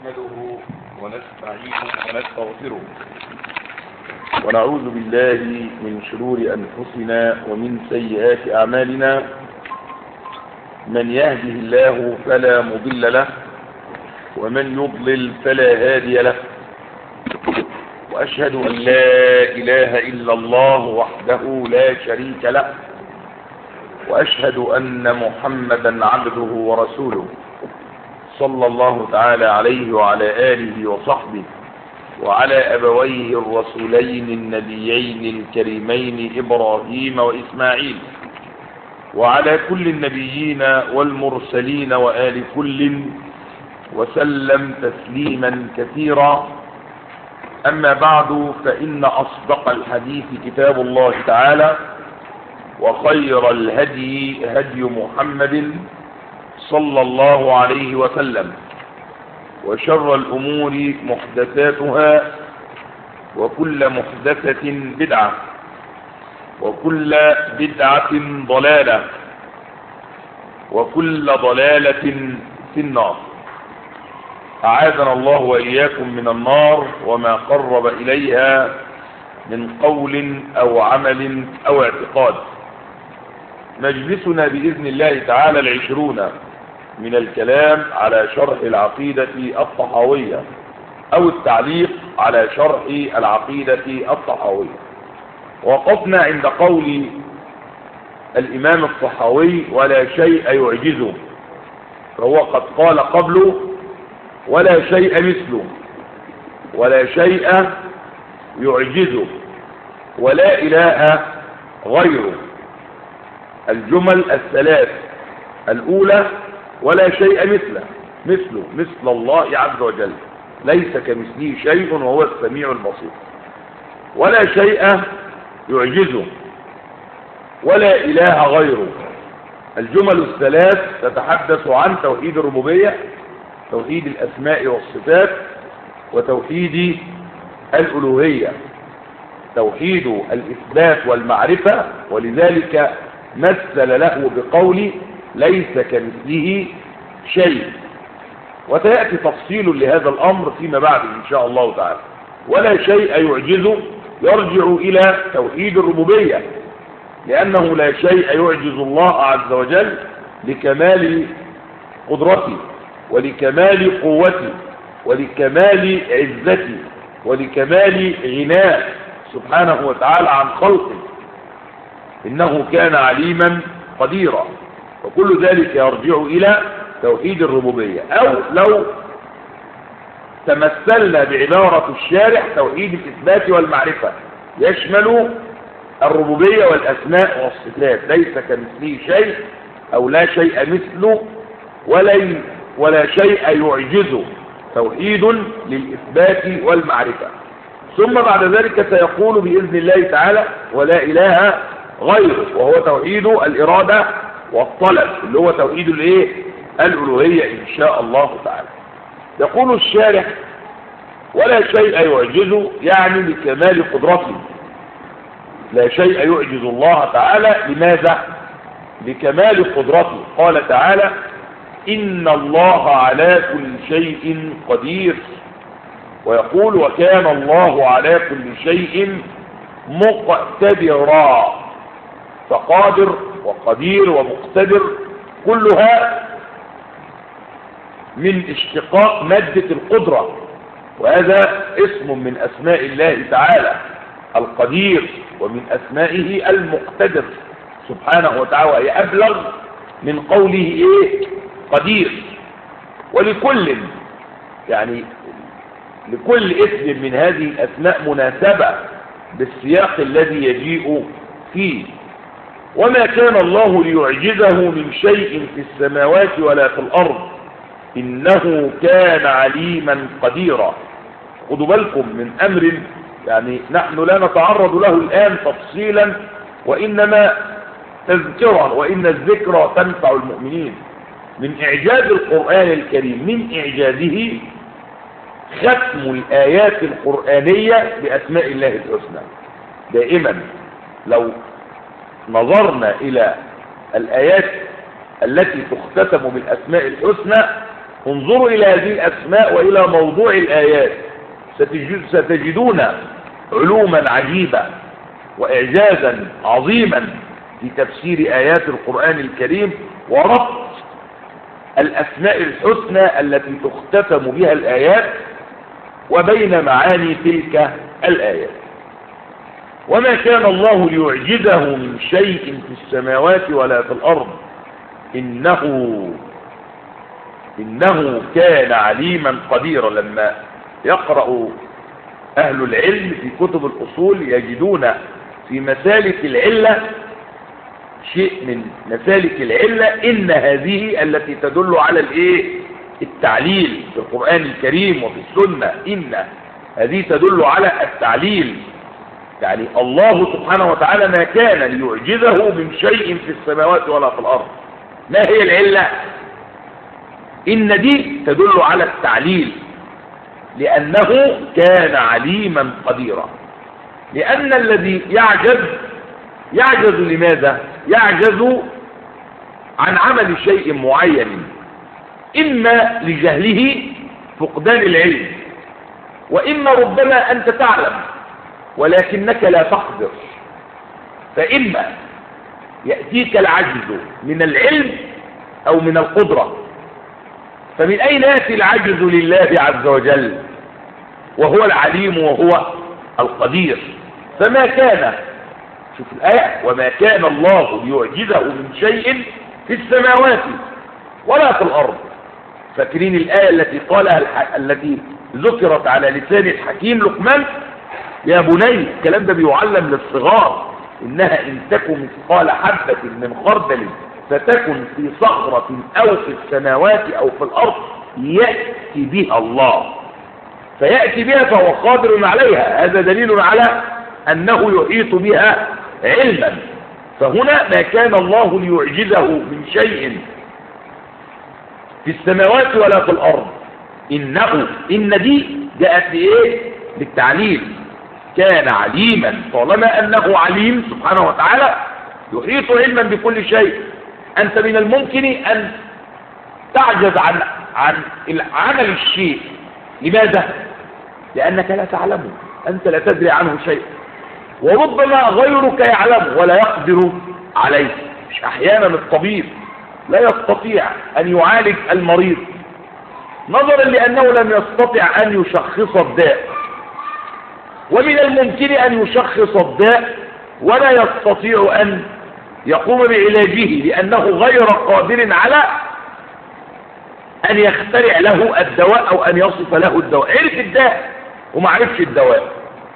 نحمده ونستعينه ونستغفره ونعوذ بالله من شرور أنفسنا ومن سيئات أعمالنا من يهده الله فلا مضل له ومن يضلل فلا هادي له وأشهد أن لا إله إلا الله وحده لا شريك له وأشهد أن محمدا عبده ورسوله صلى الله تعالى عليه وعلى آله وصحبه وعلى أبويه الرسولين النبيين الكريمين إبراهيم وإسماعيل وعلى كل النبيين والمرسلين وآل كل وسلم تسليما كثيرا أما بعد فإن أصدق الحديث كتاب الله تعالى وخير الهدي هدي محمد صلى الله عليه وسلم وشر الأمور محدثاتها وكل محدثة بدعة وكل بدعة ضلالة وكل ضلالة في النار أعاذنا الله وإياكم من النار وما قرب إليها من قول أو عمل أو اعتقاد مجلسنا بإذن الله تعالى العشرون من الكلام على شرح العقيدة الطحاوية أو التعليق على شرح العقيدة الطحاوية وقفنا عند قول الإمام الطحاوي ولا شيء يعجزه فهو قد قال قبله ولا شيء مثله ولا شيء يعجزه ولا إله غيره الجمل الثلاث الأولى ولا شيء مثله مثله مثل الله عز وجل ليس كمثله شيء وهو السميع البصير ولا شيء يعجزه ولا إله غيره الجمل الثلاث تتحدث عن توحيد الربوبية توحيد الأسماء والصفات وتوحيد الألوهية توحيد الإثبات والمعرفة ولذلك مثل له بقول ليس كمثله شيء وسيأتي تفصيل لهذا الأمر فيما بعد إن شاء الله تعالى ولا شيء يعجزه يرجع إلى توحيد الربوبية لأنه لا شيء يعجز الله عز وجل لكمال قدرته ولكمال قوته ولكمال عزته ولكمال غناه سبحانه وتعالى عن خلقه إنه كان عليما قديرا وكل ذلك يرجع إلى توحيد الربوبية أو لو تمثلنا بعبارة الشارع توحيد الإثبات والمعرفة يشمل الربوبية والأسماء والصفات ليس كمثله شيء أو لا شيء مثله ولا, ولا شيء يعجزه توحيد للإثبات والمعرفة ثم بعد ذلك سيقول بإذن الله تعالى ولا إله غيره وهو توحيد الإرادة والطلب اللي هو توحيد الايه الألوهية إن شاء الله تعالى يقول الشارح ولا شيء يعجزه يعني لكمال قدرته لا شيء يعجز الله تعالى لماذا لكمال قدرته قال تعالى إن الله على كل شيء قدير ويقول وكان الله على كل شيء مقتدرا فقادر وقدير ومقتدر كلها من اشتقاق مادة القدرة وهذا اسم من أسماء الله تعالى القدير ومن أسمائه المقتدر سبحانه وتعالى وهي أبلغ من قوله إيه قدير ولكل يعني لكل اسم من هذه الأسماء مناسبة بالسياق الذي يجيء فيه وما كان الله ليعجزه من شيء في السماوات ولا في الأرض إنه كان عليما قديرا خدوا بالكم من أمر يعني نحن لا نتعرض له الآن تفصيلا وإنما تذكرا وإن الذكرى تنفع المؤمنين من إعجاز القرآن الكريم من إعجازه ختم الآيات القرآنية بأسماء الله الحسنى دائما لو نظرنا إلى الآيات التي تختتم بالأسماء الحسنى انظروا إلى هذه الأسماء وإلى موضوع الآيات ستجدون علوما عجيبة وإعجازا عظيما في تفسير آيات القرآن الكريم وربط الأسماء الحسنى التي تختتم بها الآيات وبين معاني تلك الآيات وما كان الله ليعجزه من شيء في السماوات ولا في الأرض إنه إنه كان عليما قديرا لما يقرأ أهل العلم في كتب الأصول يجدون في مسالك العلة شيء من مسالك العلة إن هذه التي تدل على الإيه التعليل في القرآن الكريم وفي السنة إن هذه تدل على التعليل يعني الله سبحانه وتعالى ما كان ليعجزه من شيء في السماوات ولا في الأرض ما هي العلة إن دي تدل على التعليل لأنه كان عليما قديرا لأن الذي يعجز يعجز لماذا يعجز عن عمل شيء معين إما لجهله فقدان العلم وإما ربما أنت تعلم ولكنك لا تقدر فإما يأتيك العجز من العلم أو من القدرة فمن أين يأتي العجز لله عز وجل وهو العليم وهو القدير فما كان شوف الآية وما كان الله ليعجزه من شيء في السماوات ولا في الأرض فاكرين الآية التي قالها الح... التي ذكرت على لسان الحكيم لقمان يا بني الكلام ده بيعلم للصغار إنها إن تكن مثقال حبة من خردل فتكن في صخرة أو في السماوات أو في الأرض يأتي بها الله فيأتي بها فهو قادر عليها هذا دليل على أنه يحيط بها علما فهنا ما كان الله ليعجزه من شيء في السماوات ولا في الأرض إنه إن دي جاءت لإيه للتعليل كان عليما طالما أنه عليم سبحانه وتعالى يحيط علما بكل شيء أنت من الممكن أن تعجز عن عن عمل الشيء لماذا؟ لأنك لا تعلمه أنت لا تدري عنه شيء وربما غيرك يعلم ولا يقدر عليه مش أحيانا الطبيب لا يستطيع أن يعالج المريض نظرا لأنه لم يستطع أن يشخص الداء ومن الممكن أن يشخص الداء ولا يستطيع أن يقوم بعلاجه لأنه غير قادر على أن يخترع له الدواء أو أن يصف له الدواء عرف الداء وما عرفش الدواء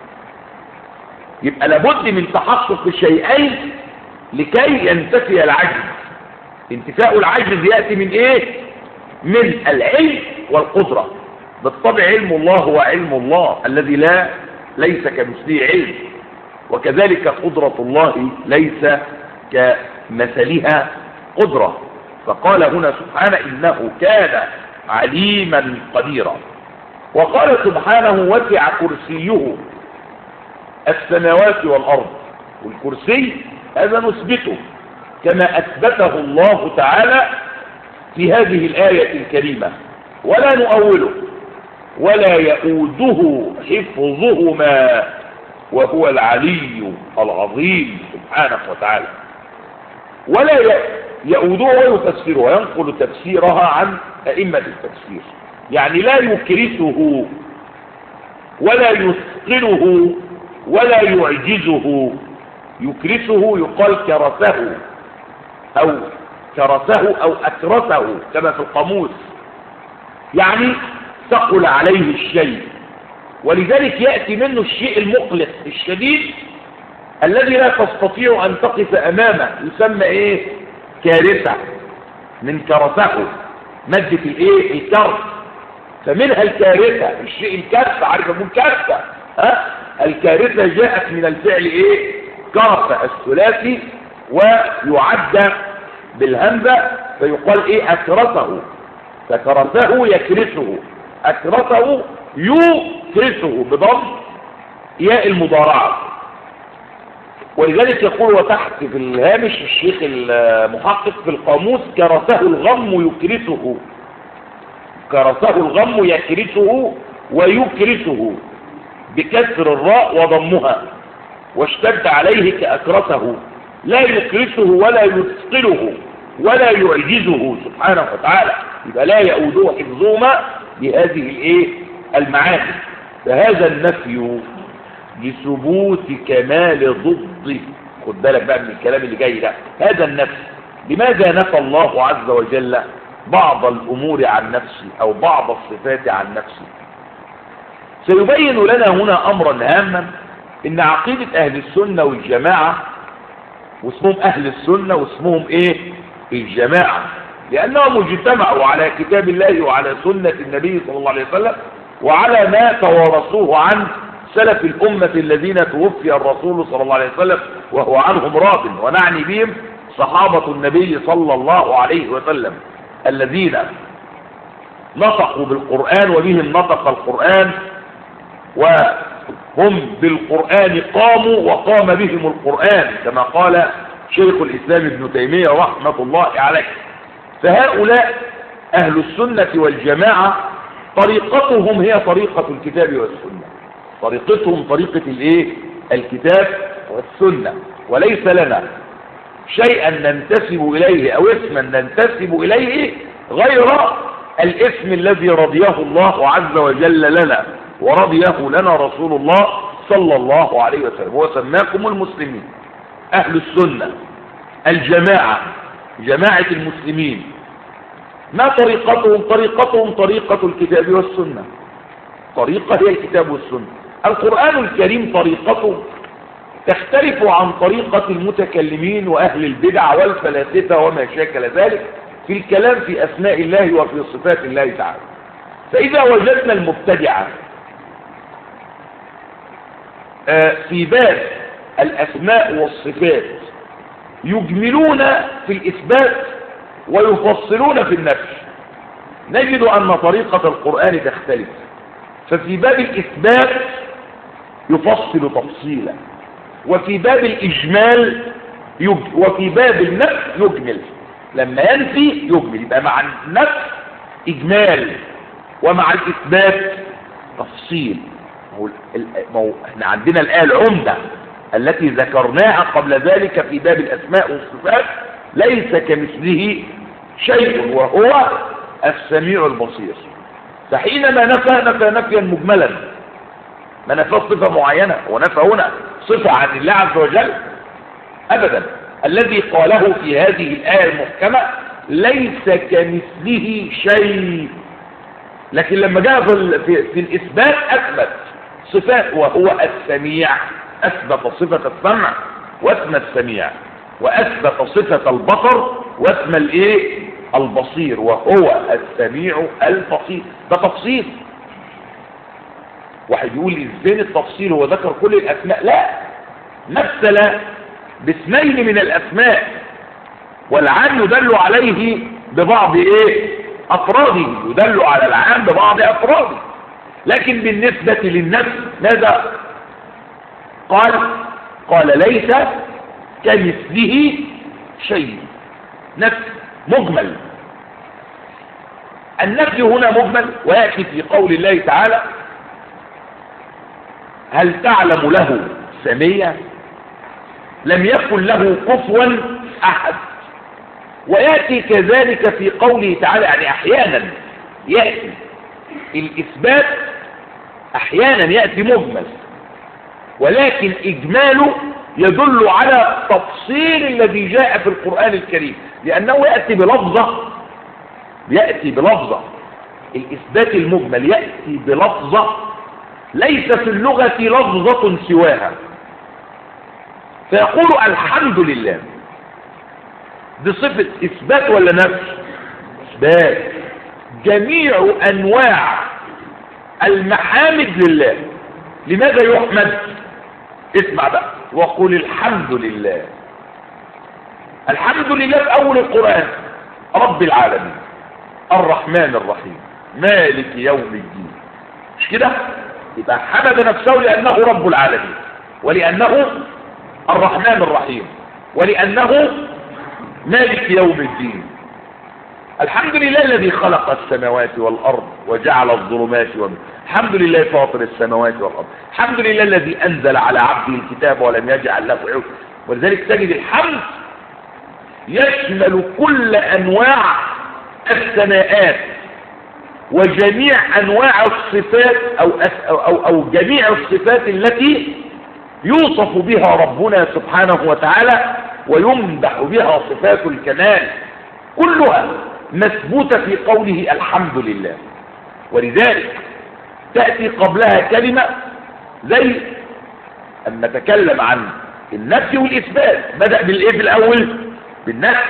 يبقى لابد من تحقق شيئين لكي ينتفي العجز انتفاء العجز يأتي من ايه من العلم والقدرة بالطبع علم الله هو علم الله الذي لا ليس كمثله علم وكذلك قدرة الله ليس كمثلها قدرة فقال هنا سبحانه إنه كان عليما قديرا وقال سبحانه وسع كرسيه السماوات والأرض والكرسي هذا نثبته كما أثبته الله تعالى في هذه الآية الكريمة ولا نؤوله ولا يؤوده حفظهما وهو العلي العظيم سبحانه وتعالى ولا يؤوده ويفسره وينقل تفسيرها عن أئمة التفسير يعني لا يكرسه ولا يثقله ولا يعجزه يكرسه يقال كرسه أو كرسه أو أكرسه كما في القاموس يعني ثقل عليه الشيء ولذلك يأتي منه الشيء المقلق الشديد الذي لا تستطيع أن تقف أمامه يسمى إيه كارثة من كرسه مادة الإيه الكرس فمنها الكارثة الشيء الكارثة عارف من كارثة ها الكارثة جاءت من الفعل إيه كرس الثلاثي ويعد بالهمزة فيقال إيه أكرسه فكرسه يكرسه أكرسه يكرسه بضم ياء المضارعة ولذلك يقول وتحت في الهامش الشيخ المحقق في القاموس كرسه الغم يكرسه كرسه الغم يكرسه ويكرسه بكسر الراء وضمها واشتد عليه كأكرسه لا يكرسه ولا يثقله ولا يعجزه سبحانه وتعالى يبقى لا يؤوده حفظهما بهذه الايه المعاني فهذا النفي لثبوت كمال ضده خد بالك بقى من الكلام اللي جاي ده هذا النفي لماذا نفى الله عز وجل بعض الأمور عن نفسه أو بعض الصفات عن نفسه سيبين لنا هنا أمرا هاما إن عقيدة أهل السنة والجماعة واسمهم أهل السنة واسمهم إيه الجماعة لأنهم اجتمعوا على كتاب الله وعلى سنة النبي صلى الله عليه وسلم وعلى ما توارثوه عن سلف الأمة الذين توفي الرسول صلى الله عليه وسلم وهو عنهم راض ونعني بهم صحابة النبي صلى الله عليه وسلم الذين نطقوا بالقرآن وبهم نطق القرآن وهم بالقرآن قاموا وقام بهم القرآن كما قال شيخ الإسلام ابن تيمية رحمة الله عليه فهؤلاء أهل السنة والجماعة طريقتهم هي طريقة الكتاب والسنة طريقتهم طريقة الايه الكتاب والسنة وليس لنا شيئا ننتسب إليه أو اسما ننتسب إليه غير الاسم الذي رضيه الله عز وجل لنا ورضيه لنا رسول الله صلى الله عليه وسلم هو سماكم المسلمين أهل السنة الجماعة جماعة المسلمين ما طريقتهم طريقتهم طريقة الكتاب والسنة طريقة هي الكتاب والسنة القرآن الكريم طريقته تختلف عن طريقة المتكلمين وأهل البدع والفلاسفة وما شاكل ذلك في الكلام في أسماء الله وفي صفات الله تعالى فإذا وجدنا المبتدعة في باب الأسماء والصفات يجملون في الإثبات ويفصلون في النفي نجد أن طريقة القرآن تختلف ففي باب الإثبات يفصل تفصيلا وفي باب الإجمال يج... وفي باب النفي يجمل لما ينفي يجمل يبقى مع النفي إجمال ومع الإثبات تفصيل ما هو احنا عندنا الآية العمدة التي ذكرناها قبل ذلك في باب الأسماء والصفات ليس كمثله شيء وهو السميع البصير فحينما نفى نفى نفيا مجملا ما نفى صفة معينة ونفى هنا صفة عن الله عز وجل أبدا الذي قاله في هذه الآية المحكمة ليس كمثله شيء لكن لما جاء في, في, في الإثبات أثبت صفات وهو السميع أثبت صفة السمع واسم السميع وأثبت صفة البصر واسم الإيه البصير وهو السميع البصير ده تفصيل واحد يقول لي ازاي التفصيل هو ذكر كل الاسماء لا مثل باسمين من الاسماء والعام يدل عليه ببعض ايه افراده يدل على العام ببعض افراده لكن بالنسبة للنفس ماذا قال قال ليس كمثله شيء نفس مجمل النفي هنا مجمل ويأتي في قول الله تعالى هل تعلم له سمية لم يكن له كفوا أحد ويأتي كذلك في قوله تعالى يعني أحيانا يأتي الإثبات أحيانا يأتي مجمل ولكن إجماله يدل على تفصيل الذي جاء في القرآن الكريم لأنه يأتي بلفظة يأتي بلفظة الإثبات المجمل يأتي بلفظة ليس في اللغة لفظة سواها فيقول الحمد لله دي صفة إثبات ولا نفي إثبات جميع أنواع المحامد لله لماذا يحمد اسمع بقى وقل الحمد لله الحمد لله في أول القرآن رب العالمين الرحمن الرحيم مالك يوم الدين مش كده يبقى حمد نفسه لأنه رب العالمين ولأنه الرحمن الرحيم ولأنه مالك يوم الدين الحمد لله الذي خلق السماوات والأرض وجعل الظلمات والنور الحمد لله فاطر السماوات والأرض الحمد لله الذي أنزل على عبده الكتاب ولم يجعل له عوج ولذلك تجد الحمد يشمل كل أنواع الثناءات وجميع أنواع الصفات أو, أو, أو جميع الصفات التي يوصف بها ربنا سبحانه وتعالى ويمدح بها صفات الكمال كلها مثبوتة في قوله الحمد لله ولذلك تأتي قبلها كلمة زي أما تكلم عن النفي والإثبات بدأ بالإيه في الأول بالنفي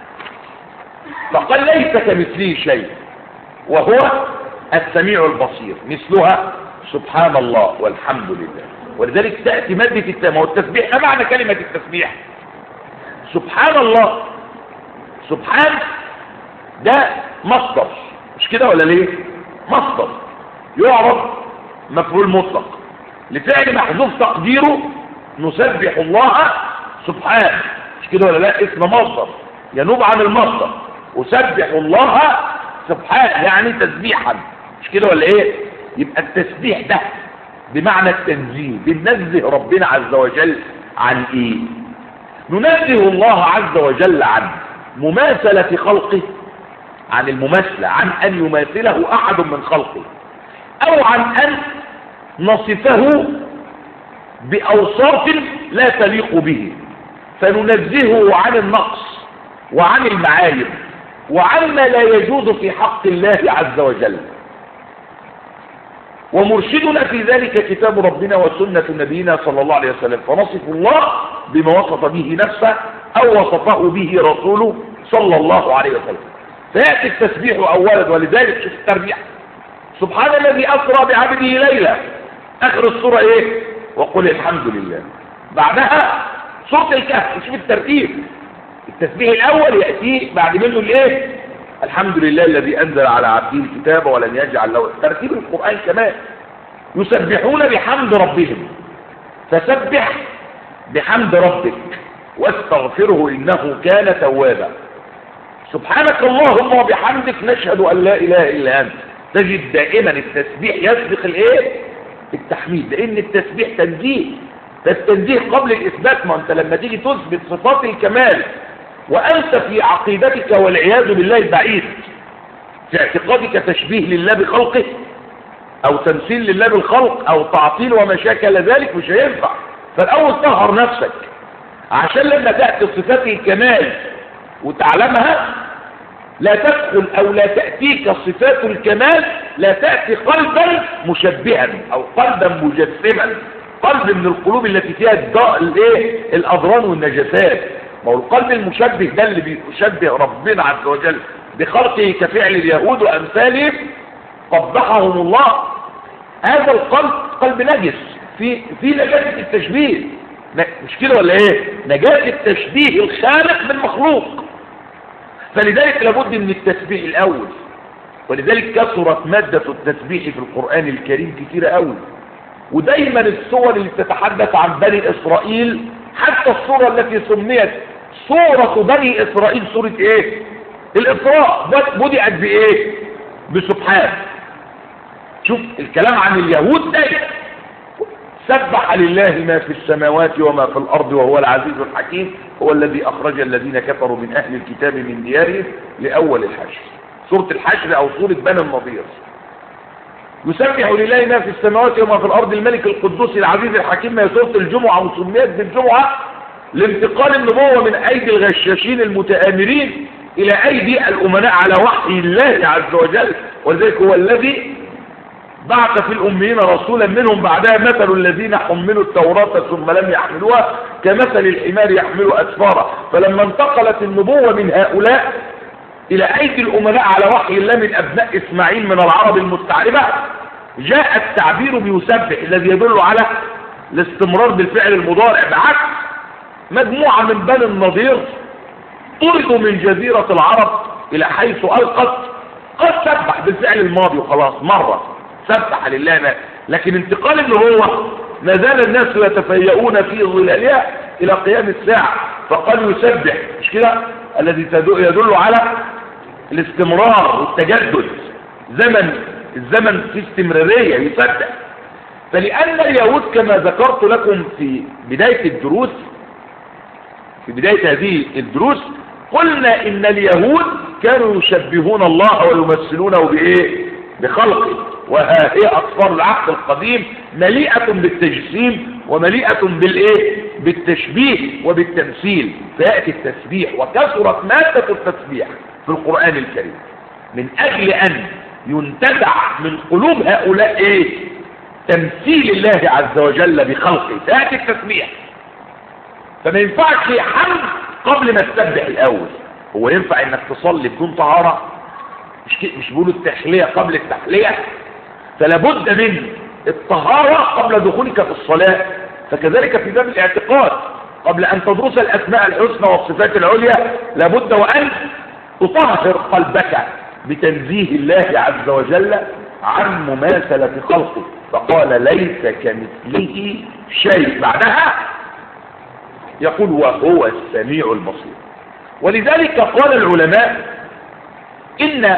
فقال ليس كمثله شيء وهو السميع البصير مثلها سبحان الله والحمد لله ولذلك تأتي مادة التسبيح والتسبيح ما معنى كلمة التسبيح سبحان الله سبحان ده مصدر مش كده ولا ليه مصدر يعرف مفعول مطلق لفعل محذوف تقديره نسبح الله سبحانه مش كده ولا لا اسم مصدر ينوب عن المصدر أسبح الله سبحانه يعني تسبيحا مش كده ولا ايه يبقى التسبيح ده بمعنى التنزيه بننزه ربنا عز وجل عن ايه ننزه الله عز وجل عن مماثلة خلقه عن المماثلة عن أن يماثله أحد من خلقه أو عن أن نصفه بأوصاف لا تليق به فننزهه عن النقص وعن المعايب وعن ما لا يجوز في حق الله عز وجل ومرشدنا في ذلك كتاب ربنا وسنة نبينا صلى الله عليه وسلم فنصف الله بما وصف به نفسه أو وصفه به رسوله صلى الله عليه وسلم فيأتي التسبيح أولا ولذلك شوف التربيع سبحان الذي أسرى بعبده ليلة آخر السورة إيه وقل الحمد لله بعدها سورة الكهف شوف الترتيب التسبيح الأول يأتي بعد منه الإيه الحمد لله الذي أنزل على عبده الكتاب ولم يجعل له ترتيب القرآن كمان يسبحون بحمد ربهم فسبح بحمد ربك واستغفره إنه كان توابا سبحانك اللهم وبحمدك نشهد أن لا إله إلا أنت تجد دائما التسبيح يسبق الايه التحميد لأن التسبيح تنزيه ده التنزيه قبل الإثبات ما أنت لما تيجي تثبت صفات الكمال وأنت في عقيدتك والعياذ بالله البعيد في اعتقادك تشبيه لله بخلقه أو تمثيل لله بالخلق أو تعطيل وما شاكل ذلك مش هينفع فالأول طهر نفسك عشان لما تأتي صفات الكمال وتعلمها لا تدخل أو لا تأتيك صفات الكمال لا تأتي قلبا مشبها أو قلبا مجسما قلب من القلوب التي فيها الضاء الايه الاضران والنجاسات ما هو القلب المشبه ده اللي بيشبه ربنا عز وجل بخلقه كفعل اليهود وامثالهم قبحهم الله هذا القلب قلب نجس في في نجاسه التشبيه مش كده ولا ايه نجاسه التشبيه الخالق بالمخلوق فلذلك لابد من التسبيح الاول ولذلك كثرت ماده التسبيح في القران الكريم كثيره قوي ودايما الصور اللي بتتحدث عن بني اسرائيل حتى الصورة التي سميت صورة بني اسرائيل صورة ايه الاسراء بدأت بايه بسبحان شوف الكلام عن اليهود ده سبح لله ما في السماوات وما في الارض وهو العزيز الحكيم هو الذي اخرج الذين كفروا من اهل الكتاب من ديارهم لاول الحشر سورة الحشر او سورة بني النضير يسبح لله ما في السماوات وما في الأرض الملك القدوس العزيز الحكيم ما سورة الجمعة وسميت بالجمعة لانتقال النبوة من أيدي الغشاشين المتآمرين إلى أيدي الأمناء على وحي الله عز وجل ولذلك هو الذي بعث في الأميين رسولا منهم بعدها مثل الذين حملوا التوراة ثم لم يحملوها كمثل الحمار يحمل أسفارا فلما انتقلت النبوة من هؤلاء إلى أيدي الأمناء على وحي الله من أبناء إسماعيل من العرب المستعربة جاء التعبير بيسبح الذي يدل على الاستمرار بالفعل المضارع بعكس مجموعة من بني النضير طردوا من جزيرة العرب إلى حيث ألقت قد سبح بالفعل الماضي وخلاص مرة سبح لله ما. لكن انتقال النبوة ما زال الناس يتفيئون في ظلالها إلى قيام الساعة فقال يسبح مش كده الذي يدل على الاستمرار والتجدد زمن الزمن فيه استمرارية يصدق فلأن اليهود كما ذكرت لكم في بداية الدروس في بداية هذه الدروس قلنا إن اليهود كانوا يشبهون الله ويمثلونه بإيه بخلقه وها هي أطفال العهد القديم مليئة بالتجسيم ومليئة بالإيه بالتشبيه وبالتمثيل فيأتي التسبيح وكثرت مادة التسبيح في القرآن الكريم من أجل أن ينتزع من قلوب هؤلاء إيه تمثيل الله عز وجل بخلقه تأتي التسبيح فما ينفعش حمد قبل ما تسبح الأول هو ينفع انك تصلي بدون طهارة مش مش بيقولوا التحلية قبل التحلية فلابد من الطهارة قبل دخولك في الصلاة فكذلك في باب الاعتقاد قبل أن تدرس الأسماء الحسنى والصفات العليا لابد وأن تطهر قلبك بتنزيه الله عز وجل عن مماثلة خلقه فقال ليس كمثله شيء بعدها يقول وهو السميع البصير ولذلك قال العلماء إن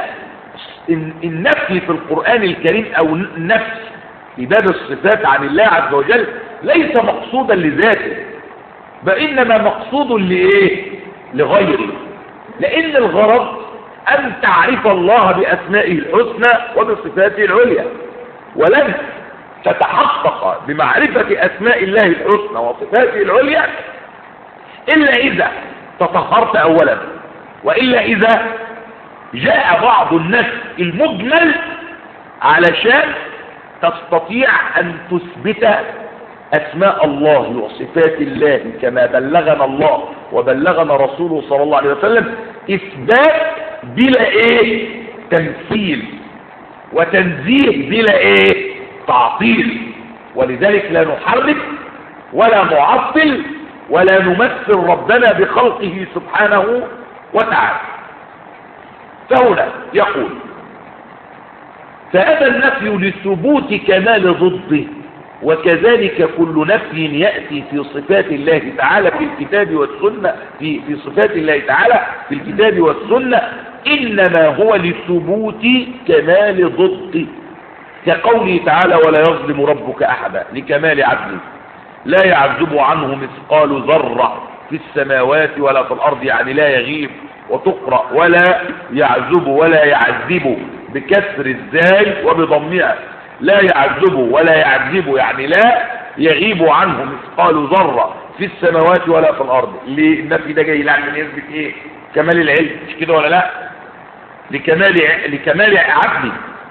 النفي في القرآن الكريم أو النفي في باب الصفات عن الله عز وجل ليس مقصودا لذاته بإنما مقصود لإيه لغيره لأن الغرض أن تعرف الله بأسمائه الحسنى وبصفاته العليا ولن تتحقق بمعرفة أسماء الله الحسنى وصفاته العليا إلا إذا تطهرت أولا وإلا إذا جاء بعض الناس المجمل علشان تستطيع أن تثبت أسماء الله وصفات الله كما بلغنا الله وبلغنا رسوله صلى الله عليه وسلم إثبات بلا إيه تمثيل وتنزيه بلا إيه تعطيل ولذلك لا نحرك ولا نعطل ولا نمثل ربنا بخلقه سبحانه وتعالى فهنا يقول فهذا النفي لثبوت كمال ضده وكذلك كل نفي يأتي في صفات الله تعالى في الكتاب والسنة في, في صفات الله تعالى في الكتاب والسنة إنما هو لثبوت كمال ضده كقوله تعالى ولا يظلم ربك أحدا لكمال عدله لا يعزب عنه مثقال ذرة في السماوات ولا في الأرض يعني لا يغيب وتقرأ ولا يعزب ولا يعذب بكسر الزاي وبضمها لا يعذب ولا يعذب يعني لا يغيب عنه مثقال ذرة في السماوات ولا في الأرض ليه النفي ده جاي لعشان يثبت ايه كمال العلم مش كده ولا لا لكمال لكمال عدلي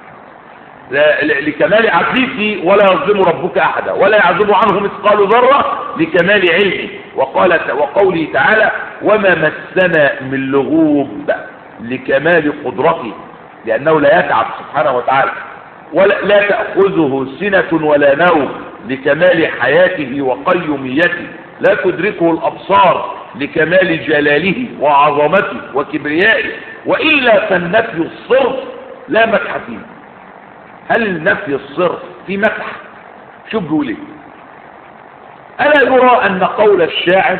لكمال عدله ولا يظلم ربك أحدا ولا يعزب عنه مثقال ذرة لكمال علمه وقال وقوله تعالى وما مسنا من لغوب لكمال قدرته لأنه لا يتعب سبحانه وتعالى ولا لا تأخذه سنة ولا نوم لكمال حياته وقيوميته لا تدركه الأبصار لكمال جلاله وعظمته وكبريائه وإلا فالنفي الصرف لا مدح فيه هل النفي الصرف في مدح شو بيقول ايه ألا يرى أن قول الشاعر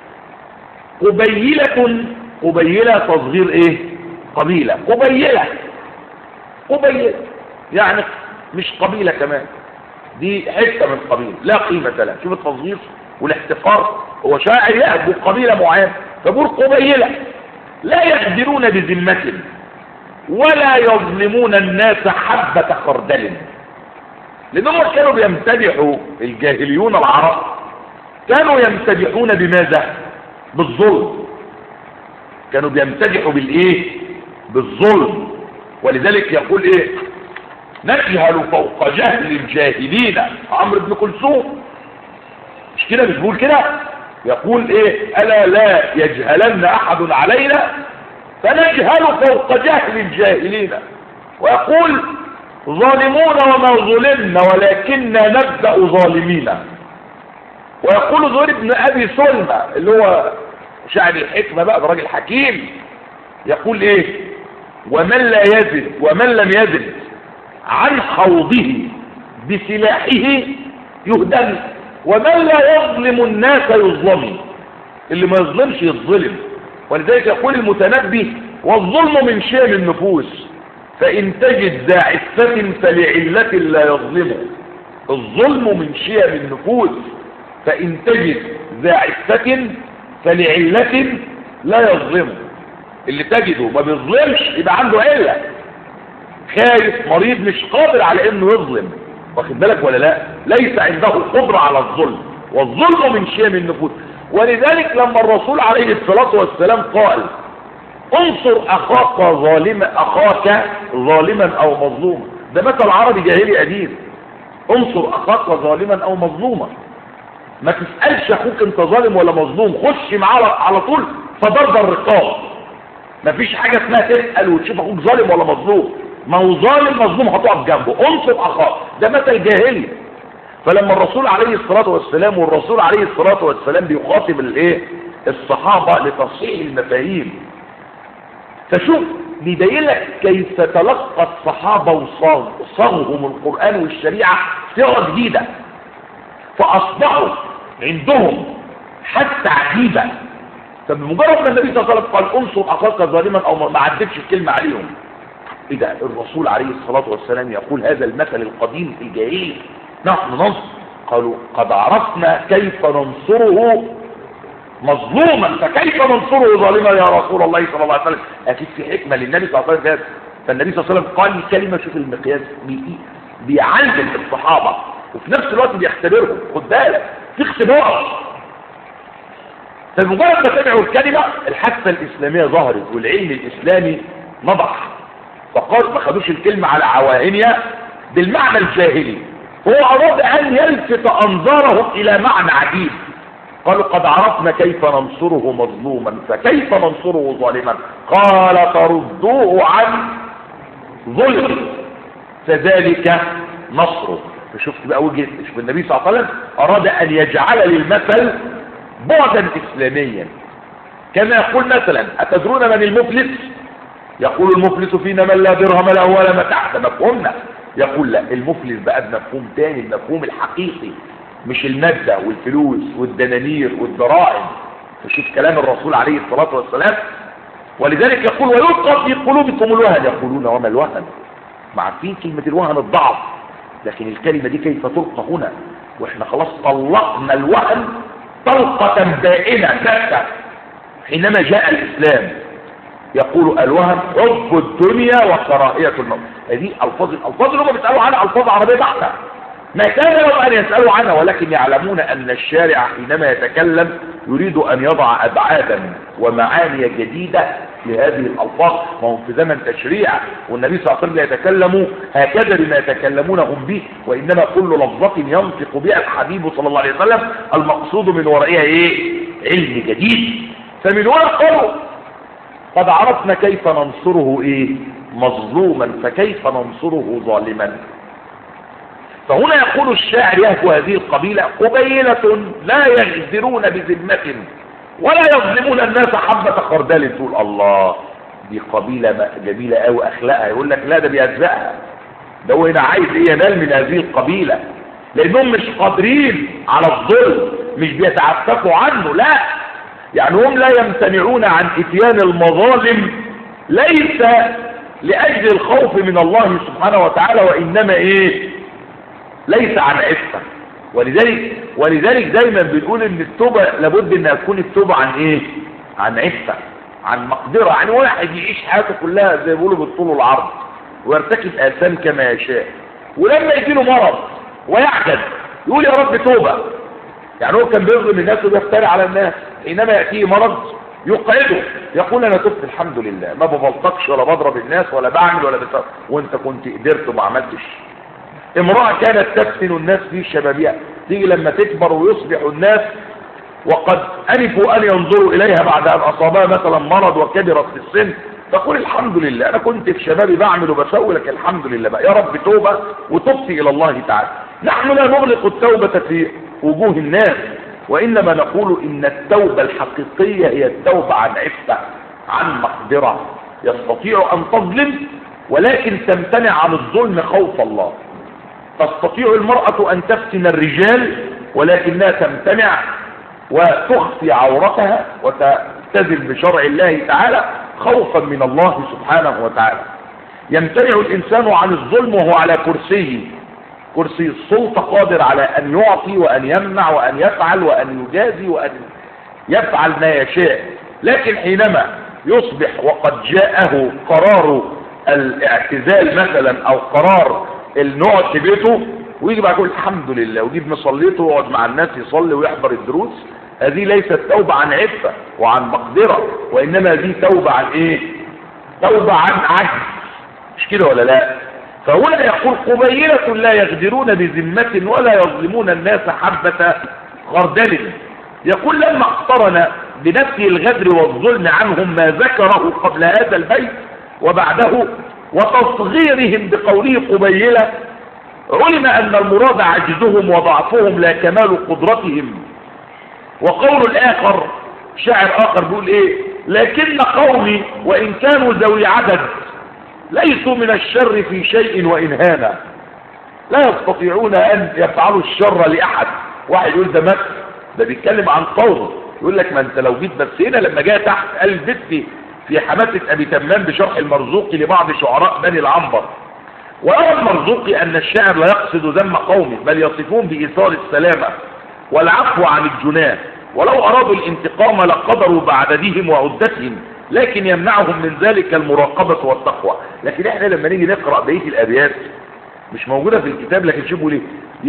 قبيلة قبيلة تصغير ايه قبيلة قبيلة قبيلة يعني مش قبيلة كمان دي حتة من قبيلة لا قيمة لها شوف التصغير والاحتقار هو شاعر يهبو قبيلة معينة فبقول قبيلة لا يقدرون بذمة ولا يظلمون الناس حبة خردل لأنهم كانوا بيمتدحوا الجاهليون العرب كانوا يمتدحون بماذا بالظلم كانوا بيمتدحوا بالايه بالظلم ولذلك يقول ايه نجهل فوق جهل الجاهلين عمرو بن كلثوم مش كده مش بيقول كده يقول ايه الا لا يجهلن احد علينا فنجهل فوق جهل الجاهلين ويقول ظالمون وما ظلمنا ولكننا نبدأ ظالمين ويقول زهير بن ابي سلمى اللي هو شاعر الحكمة بقى ده راجل حكيم يقول ايه ومن لا يزد ومن لم يزد عن خوضه بسلاحه يهدم ومن لا يظلم الناس يظلم اللي ما يظلمش يظلم ولذلك يقول المتنبي والظلم من شيم النفوس فإن تجد ذا عفة فلعلة لا يظلمه الظلم من شيم النفوس فإن تجد ذا عفة فلعلة لا يظلمه اللي تجده ما بيظلمش يبقى عنده علة خايف مريض مش قادر على انه يظلم واخد بالك ولا لا ليس عنده قدرة على الظلم والظلم من شيم النفوس ولذلك لما الرسول عليه الصلاة والسلام قال انصر اخاك ظالما اخاك ظالما او مظلوما ده مثل عربي جاهلي قديم انصر اخاك ظالما او مظلوما ما تسألش اخوك انت ظالم ولا مظلوم خش معاه على طول فضرب الرقاب مفيش حاجة اسمها تسأل وتشوف اخوك ظالم ولا مظلوم ما هو ظالم مظلوم هتقف جنبه انصر اخاك ده مثل جاهلي فلما الرسول عليه الصلاة والسلام والرسول عليه الصلاة والسلام بيخاطب الايه الصحابة لتصحيح المفاهيم فشوف بيبين لك كيف تلقى الصحابة وصاغهم القرآن والشريعة صيغة جديدة فأصبحوا عندهم حتى عجيبة فبمجرد ما النبي صلى الله عليه وسلم قال انصر اخاك ظالما او ما عدتش الكلمة عليهم ايه ده الرسول عليه الصلاة والسلام يقول هذا المثل القديم الجاهلي نحن ننصر قالوا قد عرفنا كيف ننصره مظلوما فكيف ننصره ظالما يا رسول الله صلى الله عليه وسلم اكيد في حكمة للنبي صلى الله عليه وسلم فالنبي صلى الله عليه وسلم قال كلمة شوف المقياس بيعلم الصحابة وفي نفس الوقت بيختبرهم خد بالك في اختبار فمجرد ما سمعوا الكلمة الحثة الإسلامية ظهرت والعلم الإسلامي نضح فقال ما خدوش الكلمة على عواهنها بالمعنى الجاهلي هو أراد أن يلفت أنظارهم إلى معنى عجيب قالوا قد عرفنا كيف ننصره مظلوما فكيف ننصره ظالما قال تردوه عن ظلم فذلك نصره فشفت بقى وجهة شوف النبي صلى الله عليه وسلم أراد أن يجعل للمثل بعدا إسلاميا كما يقول مثلا أتدرون من المفلس يقول المفلس فينا من لا درهم له ولا متاع ده مفهومنا يقول لا المفلس بقى بمفهوم تاني المفهوم الحقيقي مش المادة والفلوس والدنانير والضرائب فشوف كلام الرسول عليه الصلاة والسلام ولذلك يقول ويلقى في قلوبكم الوهن يقولون وما الوهن ما عارفين كلمة الوهن الضعف لكن الكلمة دي كيف تلقى هنا واحنا خلاص طلقنا الوهن طلقة بائنة ثابتة حينما جاء الإسلام يقول الوهن حب الدنيا وكراهية الموت هذه ألفاظ الألفاظ اللي هم بيسألوا عنها ألفاظ عربية بحتة ما كان لهم أن يسألوا عنها ولكن يعلمون أن الشارع حينما يتكلم يريد أن يضع أبعادا ومعاني جديدة لهذه الألفاظ وهم في زمن تشريع والنبي صلى الله عليه وسلم يتكلم هكذا بما يتكلمون هم به وإنما كل لفظة ينطق بها الحبيب صلى الله عليه وسلم المقصود من ورائها إيه؟ علم جديد فمن هنا قالوا قد عرفنا كيف ننصره إيه؟ مظلوما فكيف ننصره ظالما فهنا يقول الشاعر يهفو هذه القبيلة قبيلة لا يغدرون بذمة ولا يظلمون الناس حبة خردل تقول الله دي قبيلة جميلة قوي اخلاقها يقول لك لا ده بيهزقها ده هو هنا عايز ايه ينال من هذه القبيلة لانهم مش قادرين على الظلم مش بيتعففوا عنه لا يعني هم لا يمتنعون عن اتيان المظالم ليس لاجل الخوف من الله سبحانه وتعالى وانما ايه ليس عن عفة ولذلك ولذلك دايما بنقول ان التوبة لابد انها تكون التوبة عن ايه عن عفة عن مقدرة عن واحد يعيش حياته كلها زي ما بيقولوا بالطول والعرض ويرتكب اثام كما يشاء ولما يجيله مرض ويعجز يقول يا رب توبة يعني هو كان بيظلم الناس وبيفتري على الناس حينما يأتيه مرض يقعده يقول انا تبت الحمد لله ما ببلطكش ولا بضرب الناس ولا بعمل ولا بسرق وانت كنت قدرت وما عملتش امرأة كانت تفتن الناس في شبابها تيجي لما تكبر ويصبح الناس وقد أنفوا أن ينظروا إليها بعد أن أصابها مثلا مرض وكبرت في السن تقول الحمد لله أنا كنت في شبابي بعمل وبسوي لك الحمد لله بقى يا رب توبة وتبتي إلى الله تعالى نحن لا نغلق التوبة في وجوه الناس وإنما نقول إن التوبة الحقيقية هي التوبة عن عفة عن مقدرة يستطيع أن تظلم ولكن تمتنع عن الظلم خوف الله تستطيع المرأة أن تفتن الرجال ولكنها تمتنع وتخفي عورتها وتلتزم بشرع الله تعالى خوفا من الله سبحانه وتعالى يمتنع الإنسان عن الظلم وهو على كرسيه كرسي السلطة قادر على أن يعطي وأن يمنع وأن يفعل وأن يجازي وأن يفعل ما يشاء لكن حينما يصبح وقد جاءه قرار الاعتزال مثلا أو قرار النوع في بيته ويجي بعد يقول الحمد لله ويجيب مصليته ويقعد مع الناس يصلي ويحضر الدروس هذه ليست توبة عن عفة وعن مقدرة وإنما هذه توبة عن إيه توبة عن عجز مش كده ولا لا فهنا يقول قبيلة لا يغدرون بذمة ولا يظلمون الناس حبة خردل يقول لما اقترن بنفي الغدر والظلم عنهم ما ذكره قبل هذا البيت وبعده وتصغيرهم بقوله قبيلة علم أن المراد عجزهم وضعفهم لا كمال قدرتهم وقول الآخر شاعر آخر بيقول إيه لكن قومي وإن كانوا ذوي عدد ليسوا من الشر في شيء وإن هانا لا يستطيعون أن يفعلوا الشر لأحد واحد يقول ده مات ده بيتكلم عن قومه يقول لك ما انت لو جيت بس هنا لما جاء تحت قال بنتي في حماسة أبي تمام بشرح المرزوقي لبعض شعراء بني العنبر وأرى المرزوقي أن الشاعر لا يقصد ذم قومه بل يصفون بإيثار السلامة والعفو عن الجناه ولو أرادوا الانتقام لقدروا بعددهم وعدتهم لكن يمنعهم من ذلك المراقبة والتقوى لكن احنا لما نيجي نقرأ بقية الأبيات مش موجودة في الكتاب لكن شوفوا ليه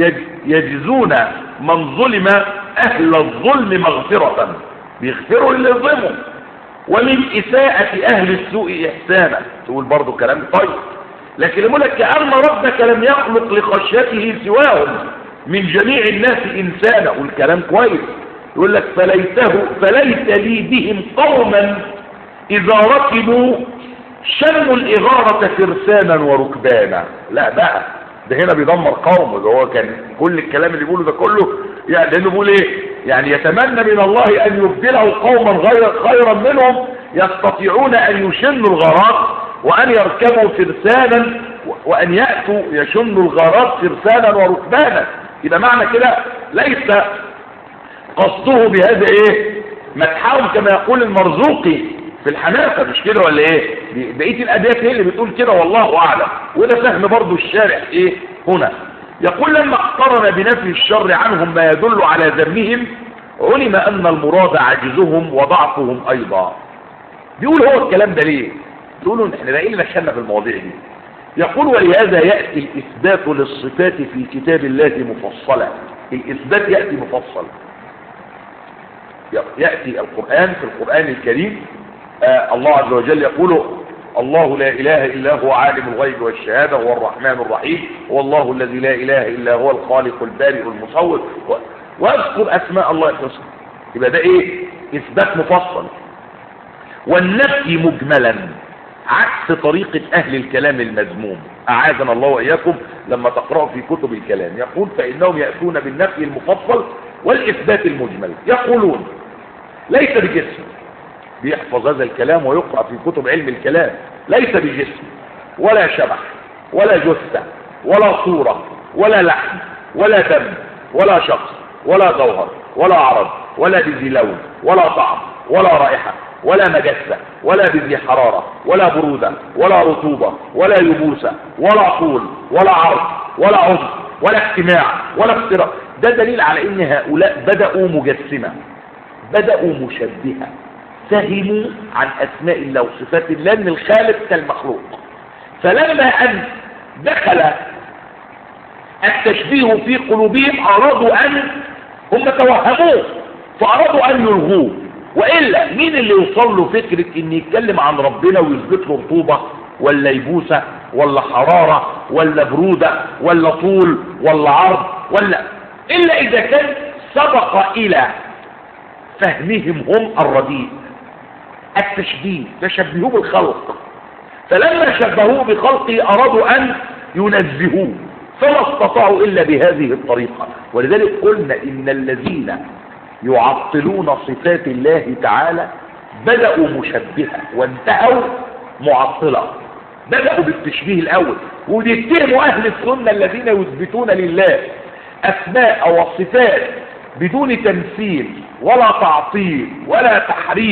يجزون من ظلم أهل الظلم مغفرة بيغفروا اللي ظلموا ومن إساءة أهل السوء إحسانا تقول برضو كلام طيب لكن يقول لك كأن ربك لم يخلق لخشيته سواهم من جميع الناس إنسانا والكلام كويس يقول لك فليته فليت لي بهم قوما إذا ركبوا شموا الإغارة فرسانا وركبانا لا بقى ده هنا بيدمر قوم ده هو كان كل الكلام اللي بيقوله ده كله يعني لانه بيقول ايه يعني يتمنى من الله ان يبدله قوما غير خيرا منهم يستطيعون ان يشنوا الغارات وان يركبوا فرسانا وان ياتوا يشنوا الغارات فرسانا وركبانا يبقى معنى كده ليس قصده بهذا ايه مدحهم كما يقول المرزوقي في الحماسة مش كده ولا ايه بقية الابيات هي اللي بتقول كده والله اعلم وده فهم برضو الشارع ايه هنا يقول لما اقترن بنفي الشر عنهم ما يدل على ذمهم علم ان المراد عجزهم وضعفهم ايضا بيقول هو الكلام ده ليه تقولوا احنا بقى اللي دخلنا في المواضيع دي يقول ولهذا يأتي الإثبات للصفات في كتاب الله مفصلة الإثبات يأتي مفصل يأتي القرآن في القرآن الكريم آه الله عز وجل يقول الله لا إله إلا هو عالم الغيب والشهادة هو الرحمن الرحيم هو الله الذي لا إله إلا هو الخالق البارئ المصور واذكر أسماء الله الحسنى يبقى ده إيه إثبات مفصل والنفي مجملا عكس طريقة أهل الكلام المذموم أعاذنا الله وإياكم لما تقرأوا في كتب الكلام يقول فإنهم يأتون بالنفي المفصل والإثبات المجمل يقولون ليس بجسم بيحفظ هذا الكلام ويقرأ في كتب علم الكلام ليس بجسم ولا شبح ولا جثة ولا صورة ولا لحم ولا دم ولا شخص ولا جوهر ولا عرض ولا بذي لون ولا طعم ولا رائحة ولا مجسة ولا بذي حرارة ولا برودة ولا رطوبة ولا يبوسة ولا طول ولا عرض ولا عضو ولا اجتماع ولا افتراء ده دليل على ان هؤلاء بدأوا مجسمة بدأوا مشبهة فهموا عن اسماء الله وصفات الله ان الخالق كالمخلوق فلما ان دخل التشبيه في قلوبهم ارادوا ان هم توهموه فارادوا ان يلغوه وإلا مين اللي يوصل له فكرة ان يتكلم عن ربنا ويثبت له رطوبة ولا يبوسة ولا حرارة ولا برودة ولا طول ولا عرض ولا إلا إذا كان سبق إلى فهمهم هم الرديء التشبيه تشبهوه بالخلق فلما شبهوه بخلقه أرادوا أن ينزهوه فما استطاعوا إلا بهذه الطريقة ولذلك قلنا إن الذين يعطلون صفات الله تعالى بدأوا مشبهة وانتهوا معطلة بدأوا بالتشبيه الأول ويتهموا أهل السنة الذين يثبتون لله أسماء وصفات بدون تمثيل ولا تعطيل ولا تحريف